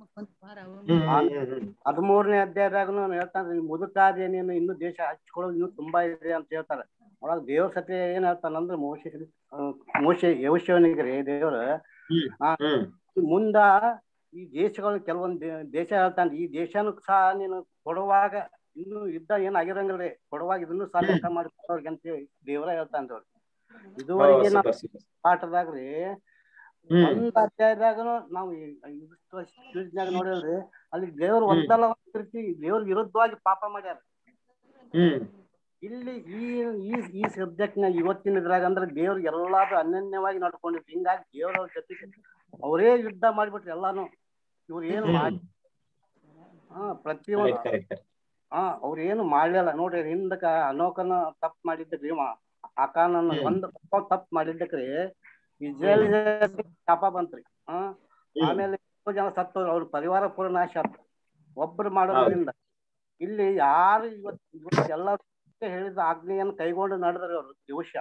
ಹದಿಮೂರನೇ ಅಧ್ಯಾಯದಾಗನು ಹೇಳ್ತಾನ್ರಿ ನೀನ್ ಮುದುಕಾದೆ ನೀನು ಇನ್ನು ದೇಶ ಹಚ್ಕೊಳ್ಳೋದು ಇನ್ನೂ ತುಂಬಾ ಇದೆ ಅಂತ ಹೇಳ್ತಾರೆ ಒಳಗ ದೇವ್ರ ಸತ್ಯ ಏನ್ ಹೇಳ್ತಾನಂದ್ರೆ ಮೋಶೆ ಮೋಶೆ ಯೌಶ್ಯವನಿಗೆ ರೀ ದೇವ್ರ ಆ, ಮುಂದ ಈ ದೇಶಗಳು ಕೆಲವೊಂದ್ ದೇ- ದೇಶ ಹೇಳ್ತಾನೆ ಈ ದೇಶನು ಸಹ ನೀನು ಕೊಡುವಾಗ ಇನ್ನು ಯುದ್ಧ ಏನ್ ಆಗಿರಂಗಿಲ್ರಿ ಕೊಡುವಾಗ ಇದನ್ನು ಸಹ ಲೆಕ್ಕ ಮಾಡಿ ಕೊಡೋರ್ಗೆ ಅಂತ ಹೇಳಿ ದೇವ್ರ ಹೇಳ್ತಾನ್ರಿ ಅವ್ರು ಇದುವರೆಗೆ ನಾವು ಪಾಠದಾಗ್ರಿ ಹ್ಮ್. ಒಂದ್ ಅಧ್ಯಾಯದಾಗನು ನಾವು ನ್ಯಾಗ ನೋಡಿಲ್ರಿ ಅಲ್ಲಿ ದೇವ್ರ ಒಂದಲ್ಲ ಒಂದ್ ರೀತಿ ದೇವ್ರ ವಿರುದ್ಧವಾಗಿ ಪಾಪ ಮಾಡ್ಯಾರ ಹ್ಮ್ ಇಲ್ಲಿ ಈ ಈ ಈ ಸಬ್ಜೆಕ್ಟ್ ನ ಇವತ್ತಿನ ಇದ್ರಾಗ ಅಂದ್ರೆ ದೇವ್ರ ಎಲ್ಲಾರು ಅನನ್ಯವಾಗಿ ನಡ್ಕೊಂಡಿದ್ರು ಹಿಂಗಾಗಿ ದೇವ್ರ ಅವ್ರ ಜೊತೆಗೆ ಅವರೇ ಯುದ್ಧ ಮಾಡ್ಬಿಟ್ರು ಎಲ್ಲಾನು ಇವ್ರು ಏನು ಹ್ಮ್. ಮಾಡಿ ಹಾ ಪ್ರತಿಯೊಂದು ಕರೆಕ್ಟ್ ಹಾ ಅವ್ರ ಏನು ಮಾಡ್ಲಿಲ್ಲ ನೋಡ್ರಿ ಹಿಂದಕ ಅನೋಕನ ತಪ್ಪು ಮಾಡಿದ್ದಕ್ರಿ ಇವ ಆಕಾನನ ಹ್ಮ್. ಒಂದ್ ತಪ್ಪು ಮಾಡಿದ್ದಕ್ರಿ ಇಸ್ರೇಲ್ ಶಾಪ ಬಂತ್ರಿ ಹಾ ಆಮೇಲೆ ಎಷ್ಟೋ ಜನ ಸತ್ತೋರು ಅವ್ರ ಪರಿವಾರ ಪೂರ ನಾಶ ಆಯ್ತು ಒಬ್ರು ಮಾಡೋದ್ರಿಂದ ಇಲ್ಲಿ ಯಾರು ಇವತ್ತು ಇವತ್ತು ಎಲ್ಲ ಹೇಳಿದ ಆಜ್ಞೆಯನ್ನು ಕೈಗೊಂಡು ನಡೆದ್ರಿ ಅವ್ರು ದಿವಸ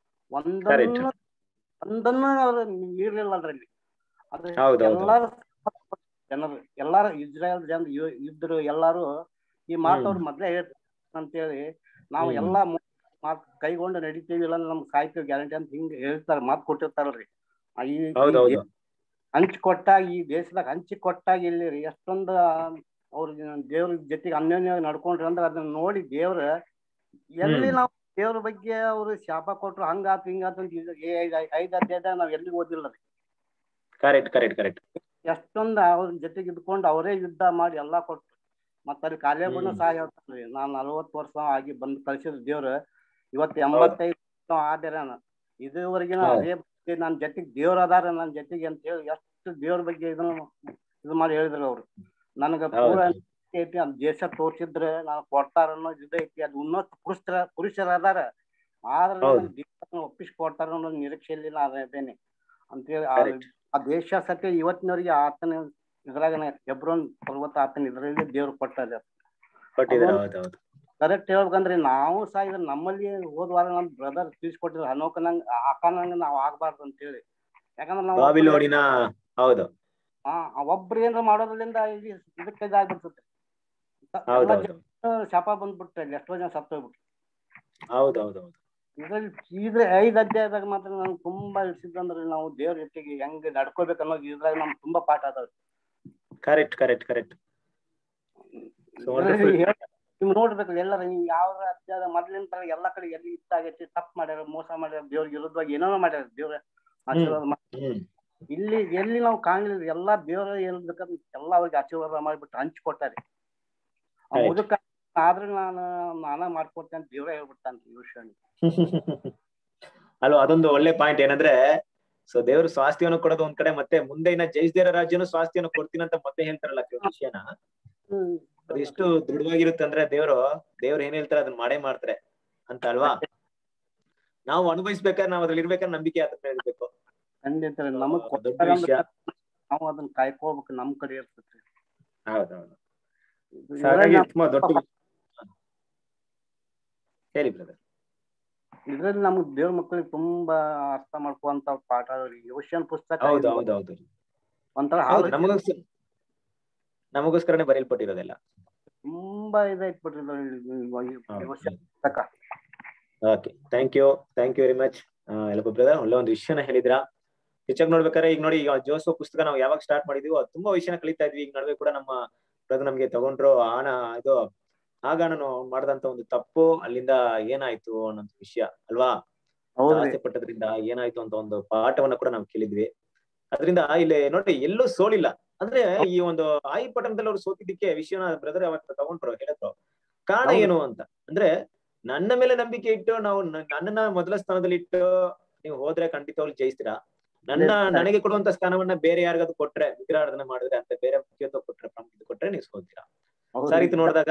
ಒಂದನ್ನು ಒಂದನ್ನು ಅವ್ರು ಮೀರ್ಲಿಲ್ಲ ಅದ್ರಲ್ಲಿ ಅದು ಹೌದು, ಹೌದು. ಎಲ್ಲಾರು ಜನರು ಎಲ್ಲಾರು ಇಸ್ರಾಯೇಲ್ ಜನ ಇವ್- ಇದ್ರು ಎಲ್ಲಾರು ಈ ಮಾತು ಅವ್ರು ಮೊದ್ಲೇ ಹೇಳ್ ಅಂತೇಳಿ ನಾವು ಹ್ಮ್. ಎಲ್ಲಾ ಮು- ಮಾತ್ ಕೈಗೊಂಡು ನಡಿತೀವಿ ಇಲ್ಲ ನಮ್ಗೆ ಸಾಯ್ತೀವಿ ಗ್ಯಾರಂಟಿ ಅಂತ ಹಿಂಗ್ ಹೇಳ್ತಾರ ಮಾತು ಕೊಟ್ಟಿರ್ತಾರಲ್ರಿ ಆ ಈ ಈ ಹೌದೌದು ಹಂಚಿ ಕೊಟ್ಟಾಗ ಈ ದೇಶದಾಗ ಹಂಚಿ ಕೊಟ್ಟಾಗ ಇಲ್ಲಿ ರೀ ಎಷ್ಟೊಂದು ಅವ್ರ ದೇವ್ರ ಜೊತೆಗೆ ಅನ್ಯೋನ್ಯವಾಗಿ ನಡ್ಕೊಂಡ್ರಿ ಅಂದ್ರೆ ಅದನ್ನ ನೋಡಿ ದೇವ್ರ ಎಲ್ಲಿ ಹ್ಮ್. ನಾವು ದೇವ್ರ ಬಗ್ಗೆ ಅವ್ರು ಶಾಪ ಕೊಟ್ರು ಹಂಗಾತು ಹಿಂಗಾತು ಅಂತ ಇದು ಏ- ಐದ್ ಐದ್ ಅಧ್ಯಾಯದಾಗ ನಾವ್ ಎಲ್ಲಿ ಓದಿಲ್ಲ ರೀ ಕರೆಕ್ಟ್ ಕರೆಕ್ಟ್ ಕರೆಕ್ಟ್ ಎಷ್ಟೊಂದು ಅವ್ರ ಜೊತೆಗೆ ಇದ್ಕೊಂಡು ಅವರೇ ಯುದ್ಧ ಮಾಡಿ ಎಲ್ಲಾ ಕೊಟ್ರು ಮತ್ತ ಅಲ್ಲಿ ಕಾಲೇಬನ್ನು ಹ್ಮ್. ಸಹ ಹೇಳ್ತಾನ್ರಿ ನಾನ್ ನಲವತ್ತು ವರ್ಷ ಆಗಿ ಬಂದು ಕಳ್ಸಿದ್ರು ದೇವ್ರ ಇವತ್ತು ಎಂಬತ್ತೈದು ವರ್ಷ ಆದ್ರೆ ಇದುವರೆಗಿನ ಹೌದು. ಅದೇ ಬಗ್ಗೆ ನನ್ ಜೊತೆಗೆ ದೇವ್ರ ಅದಾರ ನನ್ ಜೊತೆಗೆ ಅಂತ ಹೇಳಿ ಎಷ್ಟು ದೇವ್ರ ಬಗ್ಗೆ ಇದನ್ನ ಇದು ಮಾಡಿ ಹೇಳಿದ್ರು ಅವ್ರು ನನಗ ಪೂರ ಹೌದು. ಐತಿ ಅದ್ ದೇಶ ತೋರ್ಸಿದ್ರೆ ನಾನು ಕೊಡ್ತಾರ ಅನ್ನೋದು ಇದು ಐತಿ ಅದು ಉನ್ನತ ಪುರುಷರ ಪುರುಷರ ಅದಾರ ಆದ್ರೆ ಹೌದು. ನನ್ ದೇಶನ ಒಪ್ಪಿಸಿ ಕೊಡ್ತಾರ ಅನ್ನೋ ನಿರೀಕ್ಷೆಯಲ್ಲಿ ನಾನು ಅದೇನೆ ಅಂತೇಳಿ ಆ- Correct. ಆ ದೇಶ ಸತ್ಯ ಇವತ್ತಿನವರೆಗೆ ಆತನ ಇದ್ರಾಗನೆ ಹೆಬ್ರೋನ್ ಪರ್ವತ ಆತನ ಇದ್ರಲ್ಲಿ ದೇವ್ರು ಕೊಟ್ಟದ ಕೊಟ್ಟಿದ್ದಾರೆ ಅವ್ರು- ಹೌದು ಹೌದು ಕರೆಕ್ಟ್ ಹೇಳ್ಬೇಕಂದ್ರೆ ನಾವು ಸಹ ಇದ್ರ ನಮ್ಮಲ್ಲಿ ಹೋದ ವಾರ ನಮ್ ಬ್ರದರ್ ತಿಳಿಸ್ಕೊಟ್ಟಿದ್ರು ಹನೋಕನಂಗ್ ಆಕಾನಂಗ ನಾವ್ ಆಗ್ಬಾರ್ದು ಅಂತ ಹೇಳಿ ಯಾಕಂದ್ರೆ ನಾವು ಬಾಬಿಲೋನಿನ ಹೌದು ಹಾ ಆ ಒಬ್ರು ಏನಾರ ಮಾಡೋದ್ರಿಂದ ಇಲ್ಲಿ ಇದಕ್ಕೆ ಇದಾಗ್ಬಿಡ್ತೈತೆ ಹೌದು ಎಲ್ಲ ಹೌದು ಜನ ಶಾಪ ಬಂದ್ಬಿಟ್ರೆ ಇಲ್ಲಿ ಎಷ್ಟೋ ಜನ ಸತ್ತೋಗ್ಬಿಟ್ರು ಹೌದು ಹೌದು ಹೌದು ಇದ್ರಲ್ಲಿ ಇದ್ರೆ ಐದ್ ಅಧ್ಯಾಯದಾಗ ಮಾತ್ರ ನನ್ಗೆ ತುಂಬಾ ಇಡ್ಸಿದಂದ್ರೆ ನಾವು ದೇವ್ರ ಜೊತೆಗೆ ಹೆಂಗ್ ನಡ್ಕೋಬೇಕು ಅನ್ನೋದು ಇದ್ರಾಗ ನಮ್ಗೆ ತುಂಬಾ ಪಾಠ ಅದಾವ್ರಿ correct correct correct So wonderful. ನೀವು ನೋಡ್ಬೇಕು ಎಲ್ಲರ ನೀವು ಯಾವ ಅಧ್ಯಾಯ ಮೊದ್ಲಿನ ತರ ಎಲ್ಲಾ ಕಡೆ ಎಲ್ಲಿ ಇಷ್ಟ ಆಗೈತಿ ತಪ್ಪು ಮಾಡ್ಯಾರ ಮೋಸ ಮಾಡ್ಯಾರ ದೇವ್ರಿಗೆ ವಿರುದ್ಧವಾಗಿ ಏನೇನೋ ಮಾಡ್ಯಾರ ದೇವ್ರ ಆಶೀರ್ವಾದ ಮಾಡಿ ಹ್ಮ್ ಇಲ್ಲಿ ಎಲ್ಲಿ ನಾವು ಕಾಣಲಿಲ್ಲ ಎಲ್ಲಾ ದೇವ್ರ ಹೇಳ್ಬೇಕಂತ ಎಲ್ಲಾ ಅವ್ರಿಗೆ ಆಶೀರ್ವಾದ ಮಾಡ್ಬಿಟ್ಟು ಹಂಚ್ಕೊಟ್ಟಾರೆ ಆ Correct. ಮುದುಕ ಆದ್ರೆ ನಾನು ನಾನ ಮಾಡ್ಕೊಡ್ತೇನೆ ಅಂತ ದೇವ್ರ ಹೇಳ್ಬಿಡ್ತಾನೆ ಈ ವಿಷಯ ಅಲ್ವಾ ಅದೊಂದು ಒಳ್ಳೆ ಪಾಯಿಂಟ್ ಏನಂದ್ರೆ ಸೊ ದೇವರು ಸ್ವಾಸ್ಥ್ಯವನ್ನು ಕೊಡೋದು ಒಂದ್ ಕಡೆ ಮತ್ತೆ ಮುಂದೆ ಇನ್ನ ಜಯಿಸ್ದೇರ ರಾಜ್ಯನು ಸ್ವಾಸ್ಥ್ಯವನ್ನು ಕೊಡ್ತೀನಿ ಅಂತ ಮತ್ತೆ ಹೇಳ್ತಾರಲ್ಲ ಕೆಲವು ವಿಷಯನ ಅದು ಎಷ್ಟು ದೃಢವಾಗಿರುತ್ತೆ ಅಂದ್ರೆ ದೇವರು ದೇವ್ರು ಏನ್ ಹೇಳ್ತಾರೆ ಅದನ್ನ ಮಾಡೇ ಮಾಡ್ತಾರೆ ಅಂತ ಅಲ್ವಾ ನಾವು ಅನುಭವಿಸ್ಬೇಕಾದ್ರೆ ನಾವು ಅದ್ರಲ್ಲಿ ಇರ್ಬೇಕಾದ್ರೆ ನಂಬಿಕೆ ಆತ ಇರ್ಬೇಕು ಖಂಡಿತ ರೀ. ನಮಗ್ ದೊಡ್ಡ ಕೊಟ್ಟಾಗ ವಿಷಯ ನಾವು ಅದನ್ನ ಕಾಯ್ಕೋಬೇಕು ನಮ್ ಕಡೆ ಇರ್ತೈತಿ ಹೌದೌದು ಇದು So ಹಾಗಾಗಿ ಇದ್ರಲ್ಲಿ ತುಂಬಾ ದೊಡ್ಡ ವಿಷಯ. ಹೇಳಿ ಬ್ರದರ್ ಇದ್ರಲ್ಲಿ ನಮ್ಗ್ ದೇವ್ರ ಮಕ್ಕಳಿಗೆ ತುಂಬಾ ಅರ್ಥ ಮಾಡ್ಕೊಂತ ಪಾಠ ಅದಾವ್ರಿ ಯೋಶನ್ ಪುಸ್ತಕ ಹೌದು ಇದು ಹೌದು ಹೌದು ಒಂಥರ ಹೌದು ಹಾಲು ನಮಗೋಸ್ಕರ ನಮಗೋಸ್ಕರನೇ ಬರೆಯಲ್ಪಟ್ಟಿರೋದೆಲ್ಲ ತುಂಬಾ ಇದೈತ್ ಬಿಡ್ರಿ ಇದು ಯೋಶನ್ ಪುಸ್ತಕ okay thank you thank you very much ಎಲ್ಲಪ್ಪ ಬ್ರದರ್ ಒಳ್ಳೆ ಒಂದು ವಿಷಯನ ಹೇಳಿದ್ರಾ ಹೆಚ್ಚಾಗಿ ನೋಡ್ಬೇಕಾದ್ರೆ ಈಗ ನೋಡಿ ಈಗ ಜೋಸೋ ಪುಸ್ತಕ ನಾವು ಯಾವಾಗ ಸ್ಟಾರ್ಟ್ ಮಾಡಿದೀವೋ ಅದು ತುಂಬಾ ವಿಷಯನ ಕಲಿತಾ ಇದ್ವಿ ಈಗ ನಡುವೆ ಕೂಡ ನಮ್ಮ ಬ್ರದರ್ ನಮ್ಗೆ ತಗೊಂಡ್ರು ಆನ ಇದು ಆಗ ನಾನು ಮಾಡಿದಂತ ಒಂದು ತಪ್ಪು ಅಲ್ಲಿಂದ ಏನಾಯ್ತು ಅನ್ನೋ ವಿಷಯ ಅಲ್ವಾ ಹೌದ್ರಿ ಆಸೆ ಪಟ್ಟದ್ರಿಂದ ಏನಾಯ್ತು ಅಂತ ಒಂದು ಪಾಠವನ್ನ ಕೂಡ ನಾವು ಕೇಳಿದ್ವಿ ಅದರಿಂದ ಇಲ್ಲಿ ನೋಡಿ ಎಲ್ಲೂ ಸೋಲಿಲ್ಲ ಅಂದ್ರೆ ಈ ಒಂದು ಆಯಿ ಪಟ್ಟಣದಲ್ಲಿ ಅವ್ರು ಸೋತಿದ್ದಕ್ಕೆ ವಿಷಯನ ಬ್ರದರ್ ಅವತ್ತು ತಗೊಂಡ್ರು ಹೇಳಿದ್ರು ಕಾರಣ ಹೌದು. ಏನು ಅಂತ ಅಂದ್ರೆ ನನ್ನ ಮೇಲೆ ನಂಬಿಕೆ ಇಟ್ಟು ನಾವು ನ- ನನ್ನನ್ನ ಮೊದಲ ಸ್ಥಾನದಲ್ಲಿ ಇಟ್ಟು ನೀವು ಹೋದ್ರೆ ಖಂಡಿತವಾಗ್ಲು ಜಯಿಸ್ತೀರಾ ನನ್ನ ಜಯಿಸ್ತಾರೆ. ನನಗೆ ಕೊಡುವಂತ ಸ್ಥಾನವನ್ನ ಬೇರೆ ಯಾರಿಗಾದ್ರು ಕೊಟ್ರೆ ವಿಗ್ರಹಾರಾಧನೆ ಮಾಡಿದ್ರೆ ಅಂತ ಬೇರೆ ಮುಖ್ಯತ್ವ ಕೊಟ್ರೆ ಪ್ರಾಮುಖ್ಯತೆ ಕೊಟ್ರೆ ನೀವು ಸೋಲ್ತೀರಾ ಹೌದ್ರಿ. ಸಾ ರೀತಿ ನೋಡಿದಾಗ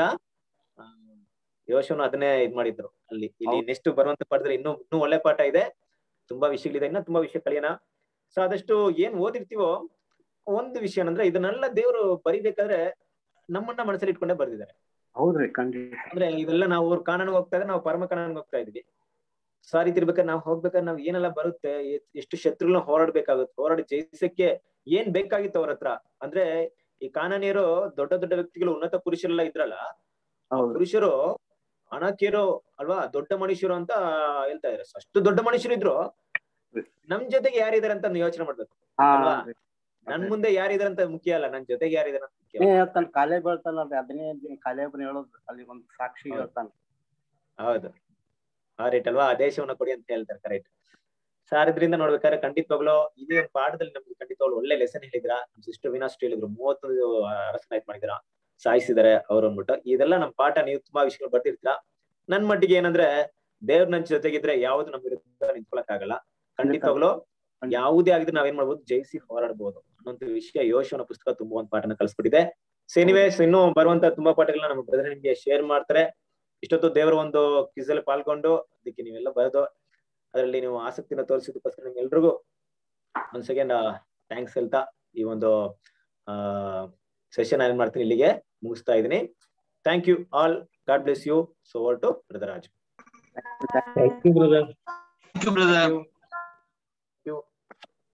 ಯೋಶನು ಅದನ್ನೇ ಇದ್ ಮಾಡಿದ್ರು ಅಲ್ಲಿ ಇಲ್ಲಿ ಹೌದು. ನೆಕ್ಸ್ಟ್ ಬರುವಂತ ಪಾಠದಲ್ಲಿ ಇನ್ನೂ ಇನ್ನೂ ಒಳ್ಳೆ ಪಾಠ ಇದೆ ತುಂಬಾ ವಿಷಯಗಳಿದೆ ಇನ್ನ ತುಂಬಾ ವಿಷಯ ಕಲಿಯೋಣ ಸೊ ಆದಷ್ಟು ಏನ್ ಓದಿರ್ತೀವೋ ಒಂದು ವಿಷಯ ಅಂದ್ರೆ ಇದನ್ನೆಲ್ಲ ದೇವರು ಬರಿಬೇಕಾದ್ರೆ ನಮ್ಮನ್ನ ಮನಸ್ಸಲ್ಲಿ ಇಟ್ಕೊಂಡೇ ಬರ್ದಿದ್ದಾರೆ ಹೌದ್ರಿ ಖಂಡಿತ ಅಂದ್ರೆ ಇವೆಲ್ಲ ನಾವು ಅವ್ರ ಕಾನೂನಿಗೆ ಹೋಗ್ತಾ ಇದ್ರೆ ನಾವು ಪರಮ ಕಾನೂನಿಗೆ ಹೋಗ್ತಾ ಇದ್ವಿ ಸೊ ಆ ರೀತಿ ಇರ್ಬೇಕಾದ್ರೆ ನಾವು ಹೋಗ್ಬೇಕಾದ್ರೆ ನಾವು ಏನೆಲ್ಲ ಬರುತ್ತೆ ಎ- ಎಷ್ಟು ಶತ್ರುಗಳನ್ನ ಹೋರಾಡ್ಬೇಕಾಗುತ್ತೆ ಹೋರಾಡಿ ಜಯಿಸಕ್ಕೆ ಏನ್ ಬೇಕಾಗಿತ್ತು ಅವ್ರ ಹತ್ರ ಅಂದ್ರೆ ಈ ಕಾನೂನಿಯರು ದೊಡ್ಡ ದೊಡ್ಡ ವ್ಯಕ್ತಿಗಳು ಉನ್ನತ ಪುರುಷರೆಲ್ಲ ಇದ್ರಲ್ಲ ಹೌದು ಪುರುಷರು ಹಣಕ್ಕೇರೋ ಅಲ್ವಾ ದೊಡ್ಡ ಮನುಷ್ಯರು ಅಂತ ಹೇಳ್ತಾ ಇದಾರೆ So ಅಷ್ಟು ದೊಡ್ಡ ಮನುಷ್ಯರು ಇದ್ರು ನಮ್ ಜೊತೆಗೆ ಯಾರಿದಾರೆ ಅಂತ ನೀವು ಯೋಚನೆ ಮಾಡ್ಬೇಕು ಹಾ ಅಲ್ವಾ? ರೀ. ನನ್ ಮುಂದೆ ಯಾರಿದಾರೆ ಅಂತ ಮುಖ್ಯ ಅಲ್ಲ ನನ್ ಜೊತೆಗೆ ಯಾರಿದಾರೆ ಅಂತ ಮುಖ್ಯ ಏನ್ ಹೇಳ್ತಾನ ಕಾಲೇ ಬೀಳ್ತಾನಲ್ರಿ ಅದನ್ನೇ ಕಾಲೇಬನ್ ಹೇಳೋದು ಅಲ್ಲಿ ಒಂದ್ ಸಾಕ್ಷಿ ಹೌದು. ಹೇಳ್ತಾನ ಹೌದು ಆ ರೇಟ್ ಅಲ್ವಾ ಆ ದೇಶವನ್ನ ಕೊಡಿ ಅಂತ ಹೇಳ್ತಾರೆ ಕರೆಕ್ಟ್ ಸಾರ್ ಇದರಿಂದ ನೋಡ್ಬೇಕಾದ್ರೆ ಖಂಡಿತವಾಗ್ಲು ಇದೇ ಒಂದು ಪಾಠದಲ್ಲಿ ನಮ್ಗೆ ಖಂಡಿತವಾಗ್ಲು ಒಳ್ಳೆ ಲೆಸನ್ ಹೇಳಿದ್ರ ನಮ್ ಸಿಸ್ಟರ್ ವಿನಾಸ್ಟ್ ಹೇಳಿದ್ರು ಮೂವತ್ತೊಂದು ಅರಸನಾಯ್ತು ಮಾಡಿದ್ರ ಸಾಯಿಸಿದಾರೆ ಅವ್ರು ಅಂದ್ಬಿಟ್ಟು ಇದೆಲ್ಲ ನಮ್ ಪಾಠ ನೀವು ತುಂಬಾ ವಿಷಯಗಳು ಬರ್ತಿರ್ತೀರಾ ನನ್ ಮಟ್ಟಿಗೆ ಏನಂದ್ರೆ ದೇವ್ರ ನನ್ ಜೊತೆಗಿದ್ರೆ ಯಾವ್ದು ನಮ್ ವಿರುದ್ಧ ನಿಂತ್ಕೊಳಕ್ ಆಗಲ್ಲ ಖಂಡಿತವಾಗ್ಲು ಯಾವುದೇ ಆಗಿದ್ರೆ ನಾವೇನ್ ಮಾಡ್ಬೋದು ಜಯಿಸಿ ಹೋರಾಡ್ಬೋದು ಅನ್ನೋಂಥ ವಿಷಯ ಯೋಶನ ಪುಸ್ತಕ ತುಂಬಾ ಒಂದು ಪಾಠನ ಕಲ್ಸ್ಬಿಟ್ಟಿದೆ ಸೊ ಎನಿವೇಸ್ ಇನ್ನು ಬರುವಂತ ತುಂಬಾ ಪಾಠಗಳನ್ನ ನಮ್ಮ ಬ್ರದರ್ ನಿಮ್ಗೆ ಶೇರ್ ಮಾಡ್ತಾರೆ ಇಷ್ಟೊತ್ತು ದೇವರ ಒಂದು ಕ್ವಿಜ್ ಅಲ್ಲಿ ಪಾಲ್ಗೊಂಡು ಅದಕ್ಕೆ ನೀವೆಲ್ಲ ಬರೆದು ಅದರಲ್ಲಿ ನೀವು ಆಸಕ್ತಿನ ತೋರಿಸಿದಕ್ಕೋಸ್ಕರ ನಿಮ್ಗೆಲ್ರಿಗೂ ಒಂದ್ ಸೆಕೆಂಡ್ ಥ್ಯಾಂಕ್ಸ್ ಹೇಳ್ತಾ ಈ ಒಂದು ಆ ಸೆಷನ್ ಏನ್ ಮಾಡ್ತೀನಿ ಇಲ್ಲಿಗೆ ಮುಗಿಸ್ತಾ ಇದೀನಿ thank you all God bless you so over to brother Raj thank you brother Thank you, brother.